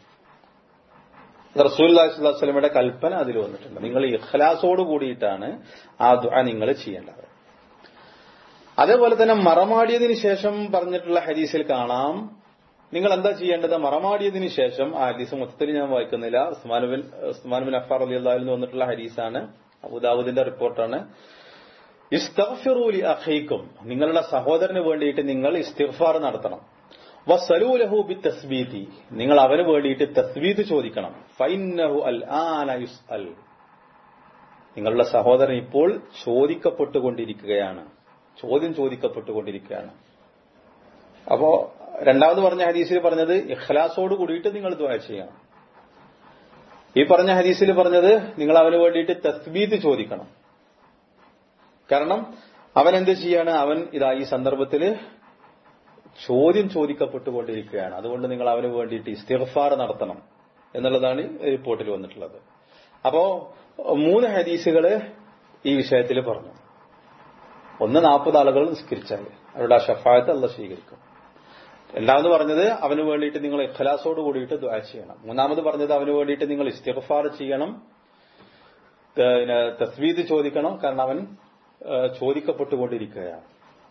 റസൂല്ലാസ്ലമയുടെ കൽപ്പന അതിൽ വന്നിട്ടുണ്ട് നിങ്ങൾ ഇഖ്ലാസോട് കൂടിയിട്ടാണ് ആ ദുആ നിങ്ങൾ ചെയ്യേണ്ടത് അതേപോലെ തന്നെ മറമാടിയതിനു ശേഷം പറഞ്ഞിട്ടുള്ള ഹദീസിൽ കാണാം നിങ്ങൾ എന്താ ചെയ്യേണ്ടത് മറമാടിയതിനു ശേഷം ആ ഹദീസ് മൊത്തത്തിൽ ഞാൻ വായിക്കുന്നില്ല Usman bin Usman bin Affan Ali അള്ളാഹിൽ നിന്ന് വന്നിട്ടുള്ള ഹദീസാണ് അബുദാബുദിന്റെ റിപ്പോർട്ടാണ് ഇസ്തഫിറൂലി അഖീക്കും നിങ്ങളുടെ സഹോദരന് വേണ്ടിയിട്ട് നിങ്ങൾ ഇസ്തിഫാർ നടത്തണം വസലൂലഹു ബി തസ്ബീതി നിങ്ങൾ അവന് വേണ്ടിയിട്ട് തസ്ബീത് ചോദിക്കണം ഫൈനഹു അൽ ആന യുസ് അൽ നിങ്ങളുടെ സഹോദരൻ ഇപ്പോൾ ചോദിക്കപ്പെട്ടുകൊണ്ടിരിക്കുകയാണ് ചോദ്യം ചോദിക്കപ്പെട്ടുകൊണ്ടിരിക്കുകയാണ് അപ്പോ രണ്ടാമത് പറഞ്ഞ ഹദീസിൽ പറഞ്ഞത് ഇഖ്ലാസോട് കൂടിയിട്ട് നിങ്ങൾ ദ്വാ ചെയ്യണം ഈ പറഞ്ഞ ഹദീസിൽ പറഞ്ഞത് നിങ്ങൾ അവന് വേണ്ടിയിട്ട് തസ്ബീത്ത് ചോദിക്കണം കാരണം അവൻ എന്ത് ചെയ്യാണ് അവൻ ഇതാ ഈ സന്ദർഭത്തിൽ ചോദ്യം ചോദിക്കപ്പെട്ടുകൊണ്ടിരിക്കുകയാണ് അതുകൊണ്ട് നിങ്ങൾ അവന് വേണ്ടിയിട്ട് ഇസ്തിഗ്ഫാർ നടത്തണം എന്നുള്ളതാണ് ഈ റിപ്പോർട്ടിൽ വന്നിട്ടുള്ളത് അപ്പോ മൂന്ന് ഹദീസുകള് ഈ വിഷയത്തിൽ പറഞ്ഞു ഒന്ന് നാൽപ്പത് ആളുകൾ നിസ്കരിച്ചാൽ അവരുടെ ആ ഷഫായത്ത് അല്ല സ്വീകരിക്കും രണ്ടാമത് പറഞ്ഞത് അവന് വേണ്ടിയിട്ട് നിങ്ങൾ ഇഖലാസോട് കൂടിയിട്ട് ദ്വാ ചെയ്യണം മൂന്നാമത് പറഞ്ഞത് അവന് വേണ്ടിയിട്ട് നിങ്ങൾ ഇസ്തിഗ്ഫാർ ചെയ്യണം പിന്നെ തസ്വീദ് ചോദിക്കണം കാരണം അവൻ ചോദിക്കപ്പെട്ടുകൊണ്ടിരിക്കുകയാണ്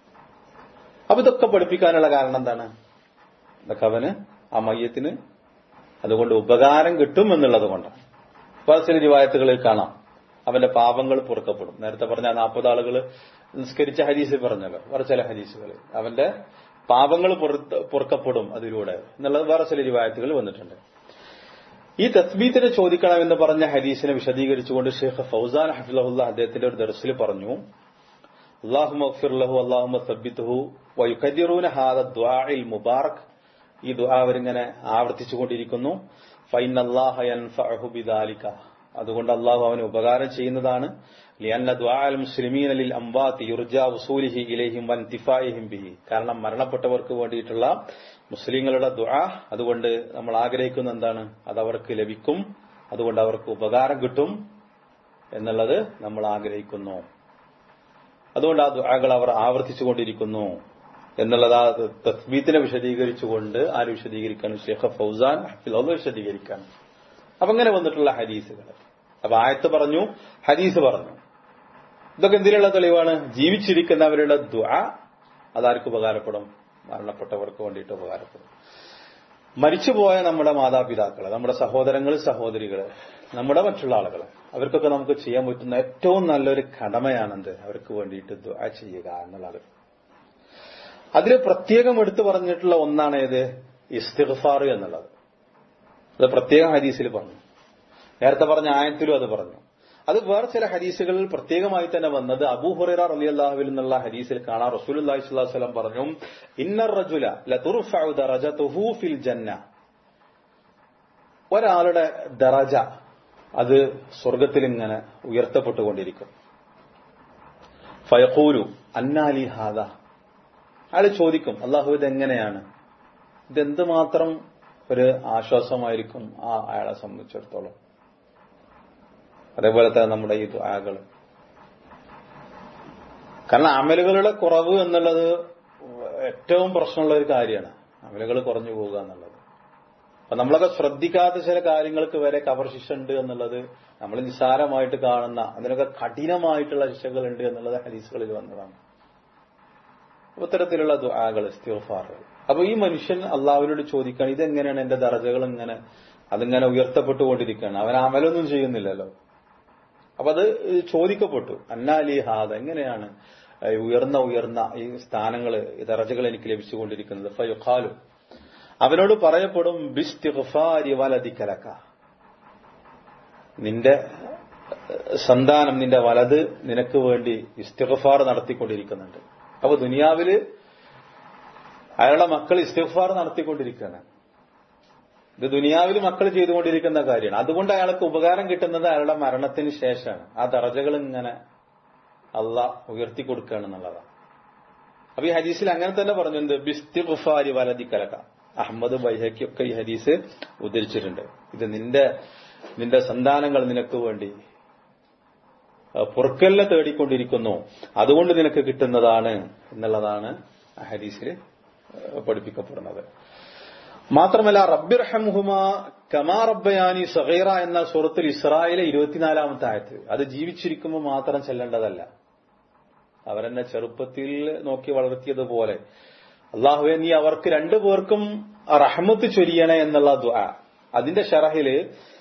അപ്പൊ ഇതൊക്കെ പഠിപ്പിക്കാനുള്ള കാരണം എന്താണ് ഇതൊക്കെ അവന് ആ മയ്യത്തിന് അതുകൊണ്ട് ഉപകാരം കിട്ടും എന്നുള്ളത് കൊണ്ടാണ് ഇപ്പൊ ചില രൂപായത്തുകളിൽ കാണാം അവന്റെ പാപങ്ങൾ പൊറുക്കപ്പെടും നേരത്തെ പറഞ്ഞ നാൽപ്പത് ആളുകൾ നിസ്കരിച്ച ഹരീസ് പറഞ്ഞല്ലോ വേറെ ചില ഹരീസുകൾ അവന്റെ പാപങ്ങൾ പൊറുക്കപ്പെടും അതിലൂടെ എന്നുള്ളത് വേറെ ചില രൂപായത്തുകൾ വന്നിട്ടുണ്ട് ഈ തസ്ബീത്തിനെ ചോദിക്കണമെന്ന് പറഞ്ഞ ഹദീസിനെ വിശദീകരിച്ചുകൊണ്ട് ഷെയ്ഖ് ഫൗസാൻ ഹഫിള്ള അദ്ദേഹത്തിന്റെ ഒരു ദർസിൽ പറഞ്ഞു അള്ളാഹു മഗ്ഫിർലഹു അള്ളാഹു സബ്ബിത്തുഹു വയുക്കദിറൂന ഹാദ ദ്വാഇൽ മുബാറക് ഈ ദുആ അവരിങ്ങനെ ആവർത്തിച്ചുകൊണ്ടിരിക്കുന്നു ഫൈൻ അള്ളാഹു ബിദാലിക അതുകൊണ്ട് അള്ളാഹു അവന് ഉപകാരം ചെയ്യുന്നതാണ് ലിയന്ന ദ്വാഅൽ മുസ്ലിമീൻ അലിൽ അംബാത്തി യുർജ വസൂലിഹി ഇലൈഹിം വൻ തിഫായിഹിം ബിഹി കാരണം മരണപ്പെട്ടവർക്ക് വേണ്ടിയിട്ടുള്ള മുസ്ലിങ്ങളുടെ ദുആ അതുകൊണ്ട് നമ്മൾ ആഗ്രഹിക്കുന്ന എന്താണ് അത് അവർക്ക് ലഭിക്കും അതുകൊണ്ട് അവർക്ക് ഉപകാരം കിട്ടും എന്നുള്ളത് നമ്മൾ ആഗ്രഹിക്കുന്നു അതുകൊണ്ട് ആ ദുആകൾ അവർ ആവർത്തിച്ചുകൊണ്ടിരിക്കുന്നു എന്നുള്ളത് ആ തസ്ബീത്തിനെ വിശദീകരിച്ചുകൊണ്ട് ആര് വിശദീകരിക്കാൻ ഷെയ്ഖ് ഫൗസാൻ ഹഫിലുള്ള വിശദീകരിക്കാൻ അപ്പൊ അങ്ങനെ വന്നിട്ടുള്ള ഹദീസുകൾ അപ്പൊ ആയത്ത് പറഞ്ഞു ഹദീസ് പറഞ്ഞു ഇതൊക്കെ എന്തിനുള്ള തെളിവാണ് ജീവിച്ചിരിക്കുന്നവരുടെ ദ്വാ അതാർക്ക് ഉപകാരപ്പെടും മരണപ്പെട്ടവർക്ക് വേണ്ടിയിട്ട് ഉപകാരപ്പെടും മരിച്ചുപോയ നമ്മുടെ മാതാപിതാക്കൾ നമ്മുടെ സഹോദരങ്ങൾ സഹോദരികൾ നമ്മുടെ മറ്റുള്ള ആളുകൾ അവർക്കൊക്കെ നമുക്ക് ചെയ്യാൻ പറ്റുന്ന ഏറ്റവും നല്ലൊരു കടമയാണെന്ത് അവർക്ക് വേണ്ടിയിട്ട് ദ്വാ ചെയ്യുക എന്നുള്ളത് അതിൽ പ്രത്യേകം എടുത്തു പറഞ്ഞിട്ടുള്ള ഒന്നാണ് ഏത് ഇസ്തിഗ്ഫാർ എന്നുള്ളത് അത് പ്രത്യേക ഹദീസിൽ പറഞ്ഞു നേരത്തെ പറഞ്ഞ ആയത്തിലും അത് പറഞ്ഞു അത് വേറെ ചില ഹദീസുകളിൽ പ്രത്യേകമായി തന്നെ വന്നത് അബൂ ഹുറൈറ റളിയല്ലാഹുവിൽ നിന്നുള്ള ഹദീസിൽ കാണാം റസൂലുള്ളാഹി സ്വല്ലല്ലാഹു അലൈഹി വസല്ലം പറഞ്ഞു ഇന്നർ റജുല ലതുർഫഉ ദറജതുഹു ഫിൽ ജന്ന ഒരാളുടെ ദറജ അത് സ്വർഗത്തിൽ ഇങ്ങനെ ഉയർത്തപ്പെട്ടുകൊണ്ടിരിക്കും ഫയഖൂലു അന്നാലി ഹാദ അയാൾ ചോദിക്കും അള്ളാഹു ഇത് എങ്ങനെയാണ് ഇതെന്തുമാത്രം ഒരു ആശ്വാസമായിരിക്കും ആ അയാളെ സംബന്ധിച്ചിടത്തോളം അതേപോലെ തന്നെ നമ്മുടെ ഈ ദ്വാകൾ കാരണം അമലുകളുടെ കുറവ് എന്നുള്ളത് ഏറ്റവും പ്രശ്നമുള്ള ഒരു കാര്യമാണ് അമലുകൾ കുറഞ്ഞു പോവുക എന്നുള്ളത് അപ്പൊ നമ്മളൊക്കെ ശ്രദ്ധിക്കാത്ത ചില കാര്യങ്ങൾക്ക് വരെ കവർ ശിക്ഷ ഉണ്ട് എന്നുള്ളത് നമ്മൾ നിസ്സാരമായിട്ട് കാണുന്ന അതിനൊക്കെ കഠിനമായിട്ടുള്ള ശിക്ഷകളുണ്ട് എന്നുള്ളത് ഹരീസുകളിൽ വന്നതാണ് അപ്പൊ ഇത്തരത്തിലുള്ള ദ്വാകൾ ഇസ്തിഫാറുകൾ അപ്പൊ ഈ മനുഷ്യൻ അള്ളാഹുവിനോട് ചോദിക്കുകയാണ് ഇതെങ്ങനെയാണ് എന്റെ ദർജകൾ ഇങ്ങനെ അതിങ്ങനെ ഉയർത്തപ്പെട്ടുകൊണ്ടിരിക്കുകയാണ് അവൻ അമലൊന്നും ചെയ്യുന്നില്ലല്ലോ അപ്പൊ അത് ചോദിക്കപ്പെട്ടു അന്നാലി ഹാദ എങ്ങനെയാണ് ഈ ഉയർന്ന ഉയർന്ന ഈ സ്ഥാനങ്ങള് ഈ ദറജകൾ എനിക്ക് ലഭിച്ചുകൊണ്ടിരിക്കുന്നത് ഫയുഖാലു അവനോട് പറയപ്പെടും ബിസ്തിഗ്ഫാരി വലതിക്കലക്ക നിന്റെ സന്താനം നിന്റെ വലത് നിനക്ക് വേണ്ടി ഇസ്തിഗ്ഫാർ നടത്തിക്കൊണ്ടിരിക്കുന്നുണ്ട് അപ്പൊ ദുനിയാവില് അയാളുടെ മക്കൾ ഇസ്തിഗ്ഫാർ നടത്തിക്കൊണ്ടിരിക്കുകയാണ് ഇത് ദുനിയാവിൽ മക്കൾ ചെയ്തുകൊണ്ടിരിക്കുന്ന കാര്യമാണ് അതുകൊണ്ട് അയാൾക്ക് ഉപകാരം കിട്ടുന്നത് അയാളുടെ മരണത്തിന് ശേഷമാണ് ആ ദറജകൾ ഇങ്ങനെ അള്ള ഉയർത്തി കൊടുക്കുകയാണ് എന്നുള്ളതാണ് അപ്പൊ ഈ ഹദീസിൽ അങ്ങനെ തന്നെ പറഞ്ഞത് ബിസ്തിഫാരി വലതി കലക അഹമ്മദ് ബൈഹയ്ക്കൊക്കെ ഈ ഹദീസ് ഉദ്ധരിച്ചിട്ടുണ്ട് ഇത് നിന്റെ നിന്റെ സന്താനങ്ങൾ നിനക്ക് വേണ്ടി പൊറുക്കലിനെ തേടിക്കൊണ്ടിരിക്കുന്നു അതുകൊണ്ട് നിനക്ക് കിട്ടുന്നതാണ് എന്നുള്ളതാണ് ആ ഹദീസിൽ പഠിപ്പിക്കപ്പെടുന്നത് മാത്രമല്ല റബ്ബിർഹംഹുമ കമാ റബ്ബയാനി സഹീറ എന്ന സൂറത്തിൽ ഇസ്രായേലെ ഇരുപത്തിനാലാമത്തെ ആയത്ത് അത് ജീവിച്ചിരിക്കുമ്പോൾ മാത്രം ചെല്ലേണ്ടതല്ല അവരെന്നെ ചെറുപ്പത്തിൽ നോക്കി വളർത്തിയതുപോലെ അള്ളാഹുവെ നീ അവർക്ക് രണ്ടു പേർക്കും റഹ്മത്ത് ചൊരിയണേ എന്നുള്ള ദ്വാ അതിന്റെ ഷറഹില്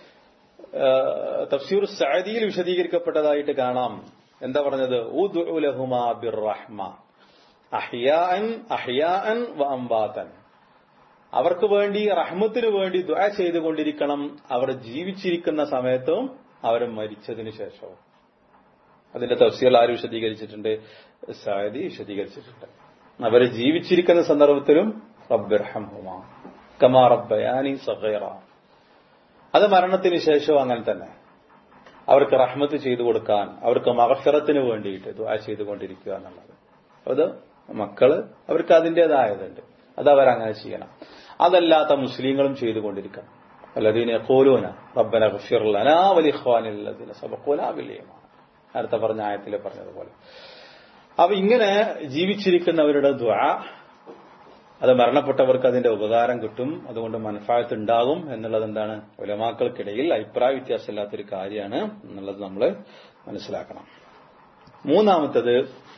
തഫ്സീർ സഅദിയിൽ വിശദീകരിക്കപ്പെട്ടതായിട്ട് കാണാം എന്താ പറഞ്ഞത് ഉദ്ഉലഹുമാ ബിർറഹ്മ അഹ്യാഅൻ അഹ്യാഅൻ വ അംവാതൻ അവർക്ക് വേണ്ടി റഹ്മത്തിന് വേണ്ടി ദ്വാ ചെയ്തുകൊണ്ടിരിക്കണം അവർ ജീവിച്ചിരിക്കുന്ന സമയത്തും അവർ മരിച്ചതിന് ശേഷവും അതിന്റെ തഫ്സീൽ ആര് വിശദീകരിച്ചിട്ടുണ്ട് സായദി വിശദീകരിച്ചിട്ടുണ്ട് അവർ ജീവിച്ചിരിക്കുന്ന സന്ദർഭത്തിലും റബ്ബിർഹംഹുമാ കമാ റബ്ബയാനി സഗീറ അത് മരണത്തിന് ശേഷവും അങ്ങനെ തന്നെ അവർക്ക് റഹ്മത്ത് ചെയ്തു കൊടുക്കാൻ അവർക്ക് മകഫിറത്തിന് വേണ്ടിയിട്ട് ദ്വാ ചെയ്തുകൊണ്ടിരിക്കുക എന്നുള്ളത് അത് മക്കള് അവർക്ക് അതിൻ്റെതായതുണ്ട് അത് അവരങ്ങനെ ചെയ്യണം അതല്ലാത്ത മുസ്ലിങ്ങളും ചെയ്തുകൊണ്ടിരിക്കണം അല്ലദീന യഖൂലൂന റബ്ബന ഗഫിർ ലനാ വലിഖ്വാനിൽ ലദീന സബഖൂനാ ബിൽ ഈമാൻ നേരത്തെ പറഞ്ഞ ആയത്തിൽ പറഞ്ഞതുപോലെ അപ്പൊ ഇങ്ങനെ ജീവിച്ചിരിക്കുന്നവരുടെ ദ്വാ അത് മരണപ്പെട്ടവർക്ക് അതിന്റെ ഉപകാരം കിട്ടും അതുകൊണ്ട് മനഫായത്ത് ഉണ്ടാകും എന്നുള്ളത് എന്താണ് ഉലമാക്കൾക്കിടയിൽ അഭിപ്രായ വ്യത്യാസമില്ലാത്തൊരു കാര്യമാണ് എന്നുള്ളത് നമ്മൾ മനസ്സിലാക്കണം മൂന്നാമത്തത്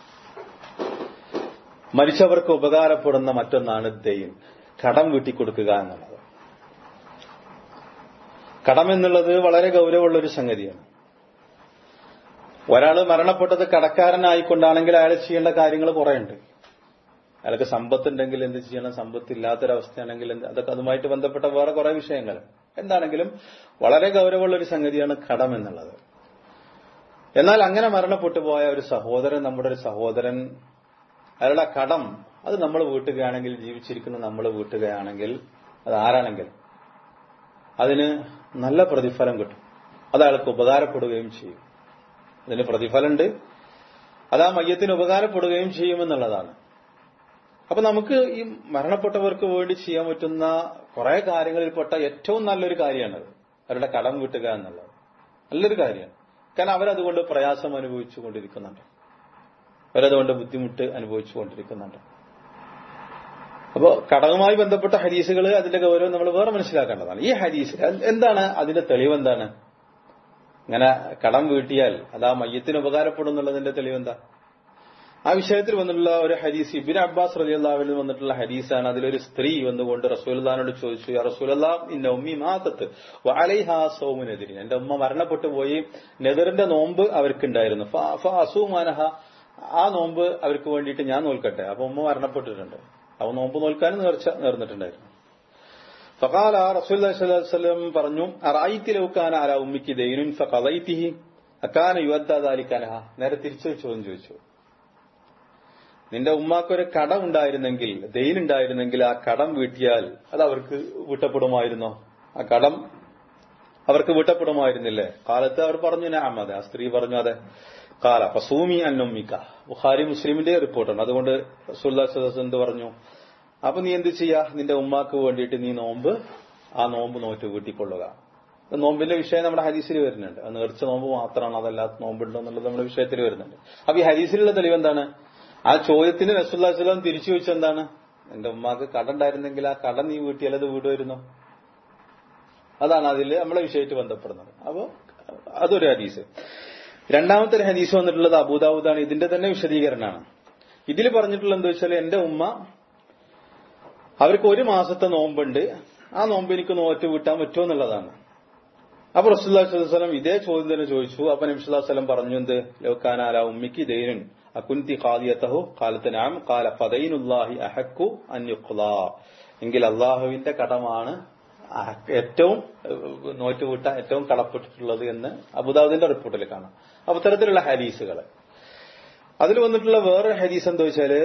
മരിച്ചവർക്ക് ഉപകാരപ്പെടുന്ന മറ്റൊന്നാണ് ദൈൻ കടം വീട്ടിക്കൊടുക്കുക എന്നുള്ളത് കടം എന്നുള്ളത് വളരെ ഗൗരവമുള്ള ഒരു സംഗതിയാണ് ഒരാൾ മരണപ്പെട്ടത് കടക്കാരനായിക്കൊണ്ടാണെങ്കിൽ അയാൾ ചെയ്യേണ്ട കാര്യങ്ങൾ കുറേയുണ്ട് അയാൾക്ക് സമ്പത്തുണ്ടെങ്കിൽ എന്ത് ചെയ്യണം സമ്പത്തില്ലാത്തൊരവസ്ഥയാണെങ്കിൽ എന്ത് അതൊക്കെ അതുമായിട്ട് ബന്ധപ്പെട്ട വേറെ കുറെ വിഷയങ്ങൾ എന്താണെങ്കിലും വളരെ ഗൗരവമുള്ള ഒരു സംഗതിയാണ് കടം എന്നുള്ളത് എന്നാൽ അങ്ങനെ മരണപ്പെട്ടു പോയ ഒരു സഹോദരൻ നമ്മുടെ ഒരു സഹോദരൻ അയാളുടെ കടം അത് നമ്മൾ വീട്ടുകയാണെങ്കിൽ ജീവിച്ചിരിക്കുന്ന നമ്മൾ വീട്ടുകയാണെങ്കിൽ അത് ആരാണെങ്കിലും അതിന് നല്ല പ്രതിഫലം കിട്ടും അത് അയാൾക്ക് ഉപകാരപ്പെടുകയും ചെയ്യും അതിന് പ്രതിഫലമുണ്ട് അത് ആ മയ്യത്തിന് ഉപകാരപ്പെടുകയും ചെയ്യുമെന്നുള്ളതാണ് അപ്പൊ നമുക്ക് ഈ മരണപ്പെട്ടവർക്ക് വേണ്ടി ചെയ്യാൻ പറ്റുന്ന കുറെ കാര്യങ്ങളിൽപ്പെട്ട ഏറ്റവും നല്ലൊരു കാര്യമാണത് അവരുടെ കടം വീട്ടുക എന്നുള്ളത് നല്ലൊരു കാര്യമാണ് കാരണം അവരതുകൊണ്ട് പ്രയാസം അനുഭവിച്ചു കൊണ്ടിരിക്കുന്നുണ്ട് അവരതുകൊണ്ട് ബുദ്ധിമുട്ട് അനുഭവിച്ചു കൊണ്ടിരിക്കുന്നുണ്ട് അപ്പോൾ കടവുമായി ബന്ധപ്പെട്ട ഹരീസുകൾ അതിന്റെ ഗൗരവം നമ്മൾ വേറെ മനസ്സിലാക്കേണ്ടതാണ് ഈ ഹരീസിൽ എന്താണ് അതിന്റെ തെളിവ് എന്താണ് ഇങ്ങനെ കടം വീട്ടിയാൽ അത് ആ മയ്യത്തിന് ഉപകാരപ്പെടും എന്നുള്ളതിന്റെ തെളിവെന്താ ആ വിഷയത്തിൽ വന്നിട്ടുള്ള ഒരു ഹദീസ് ഇബിൻ അബ്ബാസ് റലിയല്ലാവിൽ വന്നിട്ടുള്ള ഹദീസാണ് അതിലൊരു സ്ത്രീ വന്നുകൊണ്ട് റസൂൽദാനോട് ചോദിച്ചു "യാ റസൂലല്ലാ ഇന്ന ഉമ്മി മാത്തത്ത് വഅലൈഹാ സൗമുനെതിരി എന്റെ ഉമ്മ മരണപ്പെട്ടു പോയി നെതിറിന്റെ നോമ്പ് അവർക്കുണ്ടായിരുന്നു ഫ- ഫ അസൂമാനഹ ആ നോമ്പ് അവർക്ക് വേണ്ടിയിട്ട് ഞാൻ നോൽക്കട്ടെ അപ്പൊ ഉമ്മ മരണപ്പെട്ടിട്ടുണ്ട് അപ്പൊ നോമ്പ് നോൽക്കാനും നേർച്ച നേർന്നിട്ടുണ്ടായിരുന്നു ഫഖാല റസൂലുള്ളാഹി സ്വല്ലല്ലാഹു അലൈഹി വസല്ലം പറഞ്ഞു അറായിത്തി ലൗ കാന അലാ ഉമ്മിക്ക് ദൈനുൻ ഫഖദൈതിഹി അകാന യുഅദ്ദ ദാലികനഹ നേരെ തിരിച്ചു ചോദ്യം ചോദിച്ചു നിന്റെ ഉമ്മാക്കൊരു കടം ഉണ്ടായിരുന്നെങ്കിൽ ദൈൻ ഉണ്ടായിരുന്നെങ്കിൽ ആ കടം വീട്ടിയാൽ അത് അവർക്ക് വീട്ടപ്പെടുമായിരുന്നോ ആ കടം അവർക്ക് വീട്ടപ്പെടുമായിരുന്നില്ലേ കാലത്ത് അവർ പറഞ്ഞു ഞാൻ അതെ ആ സ്ത്രീ പറഞ്ഞു അതെ കാല ഫസൂമി അന്നുമ്മിക്ക ബുഖാരി മുസ്ലിമിന്റെ റിപ്പോർട്ടാണ് അതുകൊണ്ട് റസൂലുള്ളാഹി സ്വല്ലല്ലാഹു അലൈഹി വസല്ലം എന്ത് പറഞ്ഞു അപ്പൊ നീ എന്ത് ചെയ്യാ നിന്റെ ഉമ്മാക്ക് വേണ്ടിയിട്ട് നീ നോമ്പ് ആ നോമ്പ് നോറ്റ് വീട്ടിക്കൊള്ളുക ഇത് നോമ്പിന്റെ വിഷയം നമ്മുടെ ഹരീസിൽ വരുന്നുണ്ട് അത് നേർച്ച നോമ്പ് മാത്രമാണ് അതല്ലാത്ത നോമ്പുണ്ടോ എന്നുള്ളത് നമ്മുടെ വിഷയത്തിൽ വരുന്നുണ്ട് അപ്പൊ ഈ ഹരീസിലുള്ള തെളിവ് എന്താണ് ആ ചോദ്യത്തിന് റസൂല്ലാ സ്വലം തിരിച്ചു ചോദിച്ചത് എന്താണ് എന്റെ ഉമ്മാക്ക് കട ഉണ്ടായിരുന്നെങ്കിൽ ആ കട നീ വീട്ടിയാൽ അത് വീടുവരുന്നോ അതാണ് അതിൽ നമ്മളെ വിഷയമായിട്ട് ബന്ധപ്പെടുന്നത് അപ്പോ അതൊരു ഹദീസ് രണ്ടാമത്തെ ഒരു ഹദീസ് വന്നിട്ടുള്ളത് അബൂദാവൂദാണ് ഇതിന്റെ തന്നെ വിശദീകരണമാണ് ഇതിൽ പറഞ്ഞിട്ടുള്ള എന്താ വെച്ചാൽ എന്റെ ഉമ്മ അവർക്ക് ഒരു മാസത്തെ നോമ്പുണ്ട് ആ നോമ്പ് എനിക്ക് നോറ്റ് വീട്ടാൻ പറ്റുമോ എന്നുള്ളതാണ് അപ്പൊ റസൂല്ലാസ്ലം ഇതേ ചോദ്യം തന്നെ ചോദിച്ചു അപ്പൊ നബിസ്വല്ലാസ്ലം പറഞ്ഞു എന്ത് ലോക്കാനാല ഉമ്മിക്ക് ദൈനുൻ അകുന്തി ഖാദിയത്തഹു കാലത്ത് നാം കാല ഫദൈനുല്ലാഹി അഹക്കു അന്യുഖ്ലാ എങ്കിൽ അള്ളാഹുവിന്റെ കടമാണ് അഹക്ക് ഏറ്റവും ഏഹ്, നോറ്റുവിട്ട ഏറ്റവും കടപ്പെട്ടിട്ടുള്ളത് എന്ന് അബുദാബുദിന്റെ റിപ്പോർട്ടിൽ കാണാം അപ്പൊ ഇത്തരത്തിലുള്ള ഹദീസുകൾ അതിൽ വന്നിട്ടുള്ള വേറെ ഹദീസ് എന്താ വെച്ചാല്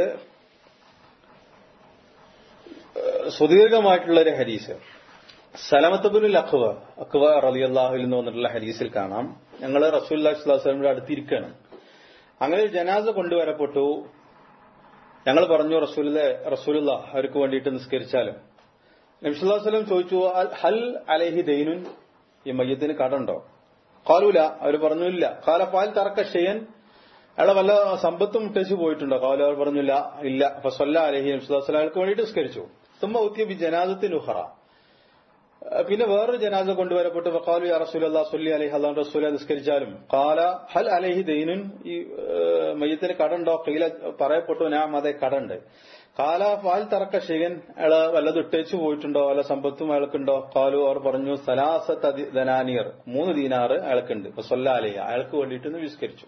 ഏഹ്, സുദീർഘമായിട്ടുള്ള ഒരു ഹദീസ് സലമത്തബുൽ അഖ്വ അഖ്വ റളിയല്ലാഹുവിൽ നിന്ന് വന്നിട്ടുള്ള ഹദീസിൽ കാണാം ഞങ്ങൾ റസൂലുള്ളാഹി സ്വല്ലല്ലാഹു അലൈഹി വസല്ലമയുടെ അടുത്തിരിക്കുകയാണ് അങ്ങനെ ഒരു ജനാസ കൊണ്ടുവരപ്പെട്ടു ഞങ്ങൾ പറഞ്ഞു റസൂലിലെ റസൂലുള്ള അവർക്ക് വേണ്ടിയിട്ട് നിസ്കരിച്ചാലും നബിസ്വല്ലാ വസ്ലം ചോദിച്ചു "അൽ- ഹൽ അലൈഹി ദൈനുൻ ഈ മയ്യത്തിന് കടണ്ടോ കാലൂല അവർ പറഞ്ഞു ഇല്ല കാല പാൽ തറക്ക ഷെയ്യൻ അയാളെ വല്ല സമ്പത്തും മുട്ടേച്ച് പോയിട്ടുണ്ടോ കാലു അവർ പറഞ്ഞില്ല ഇല്ല അപ്പൊ സൊല്ല അലഹി നബിസ്വല്ലാ വസ്ലം അയാൾക്ക് വേണ്ടിയിട്ട് നിസ്കരിച്ചു തുമ്മ ഉത്തിയ ബി ജനാദത്തിന് ഉഹറ പിന്നെ വേറൊരു ജനാസ കൊണ്ടുവരപ്പെട്ടു വക്കാലു യാ റസൂലല്ലാ സൊല്ലി അലൈഹി അള്ളാഹു റസൂല നിസ്കരിച്ചാലും കാല ഹൽ അലൈഹി ദൈനുൻ ഈ ഏഹ്, മയ്യത്തിന് കടണ്ടോ കീല പറയപ്പെട്ടു ഞാൻ അതെ കടണ്ട് കാല ഫാൽ തറക്ക ഷെയ്യൻ അയാള് വല്ലത് ഇട്ടേച്ചു പോയിട്ടുണ്ടോ വല്ല സമ്പത്തും അയാൾക്കുണ്ടോ കാലു അവർ പറഞ്ഞു സലാസത്ത് അതി- ദനാനിയർ മൂന്ന് ദീനാറ് അയാൾക്കുണ്ട് ഇപ്പൊ സൊല്ല അലൈഹി അയാൾക്ക് വേണ്ടിയിട്ട് ഒന്ന് വിസ്കരിച്ചു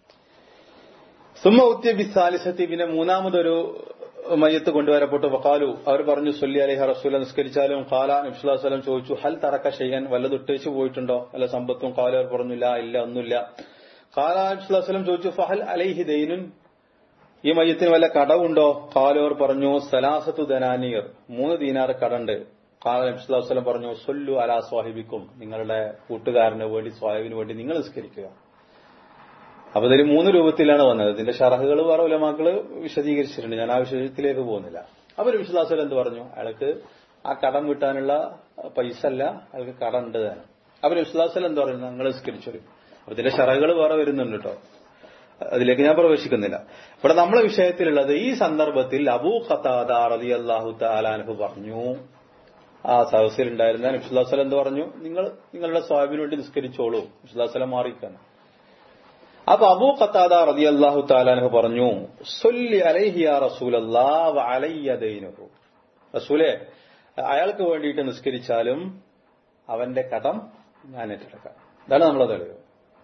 സുമ ഉത്യ ബിസാലിസത്തി പിന്നെ മൂന്നാമതൊരു മയ്യത്ത് കൊണ്ടുവരപ്പെട്ടു വക്കാലു അവർ പറഞ്ഞു സൊല്ലി അലൈഹ റസൂല നിസ്കരിച്ചാലും കാല നബ്സുല്ലാസ്ലം ചോദിച്ചു ഹൽ തറക്ക ഷെയ്യൻ വല്ലത് ഇട്ടേച്ചു പോയിട്ടുണ്ടോ വല്ല സമ്പത്തും കാല അവർ പറഞ്ഞില്ല ഇല്ല ഒന്നുമില്ല കാല നബ്സുല്ലാസ്ലം ചോദിച്ചു ഫഹൽ അലൈഹി ദൈനുൻ ഈ മയ്യത്തിന് വല്ല കടവുണ്ടോ കാലോർ പറഞ്ഞു സലാസത്തു ദനാനീർ മൂന്ന് ദീനാർ കടണ്ട് കാല നബ്സുല്ലാസ്ലം പറഞ്ഞു സൊല്ലു അലാ സ്വാഹിബിക്കും നിങ്ങളുടെ കൂട്ടുകാരന് വേണ്ടി സ്വാഹിബിന് വേണ്ടി നിങ്ങൾ നിസ്കരിക്കുക അപ്പൊ ഇതിൽ മൂന്ന് രൂപത്തിലാണ് വന്നത് ഇതിന്റെ ഷറഹുകൾ വേറെ ഉലമാക്കള് വിശദീകരിച്ചിട്ടുണ്ട് ഞാൻ ആ വിഷയത്തിലേക്ക് പോകുന്നില്ല അപ്പൊ വിശ്വാസം എന്ത് പറഞ്ഞു അയാൾക്ക് ആ കടം കിട്ടാനുള്ള പൈസ അല്ല അയാൾക്ക് കടം ഉണ്ട് താനും അപ്പൊ വിശ്വാസം എന്ത് പറഞ്ഞു നിങ്ങൾ നിസ്കരിച്ചോളൂ അപ്പൊ ഇതിന്റെ ഷറഹുകൾ വേറെ വരുന്നുണ്ട് കേട്ടോ അതിലേക്ക് ഞാൻ പ്രവേശിക്കുന്നില്ല ഇവിടെ നമ്മളെ വിഷയത്തിലുള്ളത് ഈ സന്ദർഭത്തിൽ അബൂ ഖത്താദ റതി അള്ളാഹു താലാൻഹു പറഞ്ഞു ആ സദസ്സിൽ ഉണ്ടായിരുന്ന നബ്സുല്ലാസ്ലം എന്ത് പറഞ്ഞു നിങ്ങൾ നിങ്ങളുടെ സ്വാബിന് വേണ്ടി നിസ്കരിച്ചോളൂ നബ്സുല്ലാസ്ലം മാറിക്കാണ് അപ്പൊ അബൂ ഖത്താദ റതി അള്ളാഹു താലാൻഹു പറഞ്ഞു സൊല്ലി അലൈഹിയ റസൂലല്ലാ വ അലയ്യ ദൈനുഹു റസൂലെ അയാൾക്ക് വേണ്ടിയിട്ട് നിസ്കരിച്ചാലും അവന്റെ കടം ഞാൻ ഏറ്റെടുക്കാം ഇതാണ് നമ്മളെ തെളിവ്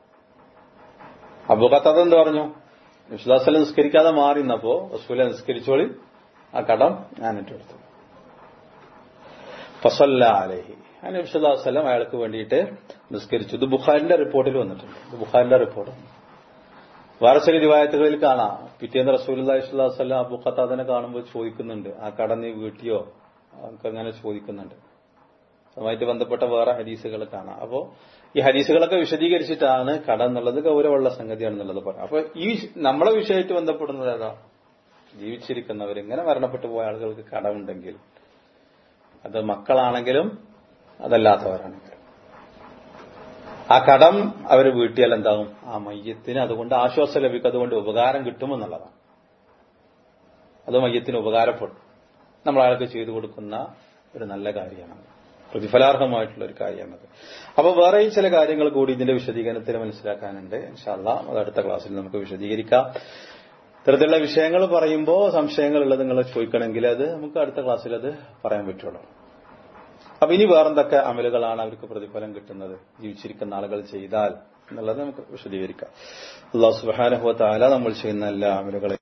അബൂ ഖത്താദ എന്ത് പറഞ്ഞു വിശ്വാസല നിസ്കരിക്കാതെ മാറി നിന്നപ്പോ റസൂലെ നിസ്കരിച്ചോളി ആ കടം ഞാൻ ഏറ്റെടുത്തു ഫസല്ല അലഹി അങ്ങനെ വിശ്വദാസ്ലം അയാൾക്ക് വേണ്ടിയിട്ട് നിസ്കരിച്ചു ഇത് ബുഖാരിന്റെ റിപ്പോർട്ടിൽ വന്നിട്ടുണ്ട് ഇത് ബുഖാരിന്റെ റിപ്പോർട്ട് വേറെ ചില റിവായത്തുകളിൽ കാണാം പിറ്റേന്ന് റസൂല്ലാസ്ലാം അബു ഖത്താദിനെ കാണുമ്പോൾ ചോദിക്കുന്നുണ്ട് ആ കട നീ വീട്ടിയോ അവർക്ക് അങ്ങനെ ചോദിക്കുന്നുണ്ട് അതുമായിട്ട് ബന്ധപ്പെട്ട വേറെ ഹദീസുകൾ കാണാം അപ്പോ ഈ ഹദീസുകളൊക്കെ വിശദീകരിച്ചിട്ടാണ് കട എന്നുള്ളത് ഗൗരവമുള്ള സംഗതിയാണെന്നുള്ളത് പറയാം അപ്പൊ ഈ നമ്മളെ വിഷയമായിട്ട് ബന്ധപ്പെടുന്നത് ഏതാ ജീവിച്ചിരിക്കുന്നവർ ഇങ്ങനെ മരണപ്പെട്ടു പോയ ആളുകൾക്ക് കടമുണ്ടെങ്കിൽ അത് മക്കളാണെങ്കിലും അതല്ലാത്തവരാണെങ്കിലും ആ കടം അവർ വീട്ടിയാൽ എന്താകും ആ മയ്യത്തിന് അതുകൊണ്ട് ആശ്വാസം ലഭിക്കും അതുകൊണ്ട് ഉപകാരം കിട്ടുമെന്നുള്ളതാണ് അത് മയ്യത്തിന് ഉപകാരപ്പെടും നമ്മൾ അയാൾക്ക് ചെയ്തു കൊടുക്കുന്ന ഒരു നല്ല കാര്യമാണ് പ്രതിഫലാർഹമായിട്ടുള്ള ഒരു കാര്യമാണത് അപ്പൊ വേറെയും ചില കാര്യങ്ങൾ കൂടി ഇതിന്റെ വിശദീകരണത്തിൽ മനസ്സിലാക്കാനുണ്ട് ഇൻഷാല്ല അത് അടുത്ത ക്ലാസ്സിൽ നമുക്ക് വിശദീകരിക്കാം ഇത്തരത്തിലുള്ള വിഷയങ്ങൾ പറയുമ്പോൾ സംശയങ്ങളുള്ളത് നിങ്ങൾ ചോദിക്കണമെങ്കിൽ അത് നമുക്ക് അടുത്ത ക്ലാസ്സിൽ അത് പറയാൻ പറ്റുള്ളൂ അപ്പൊ ഇനി വേറെന്തൊക്കെ അമലുകളാണ് അവർക്ക് പ്രതിഫലം കിട്ടുന്നത് ജീവിച്ചിരിക്കുന്ന ആളുകൾ ചെയ്താൽ എന്നുള്ളത് നമുക്ക് വിശദീകരിക്കാം അള്ളാഹു സുബാനഹുവ താല നമ്മൾ ചെയ്യുന്ന എല്ലാ അമലുകളെ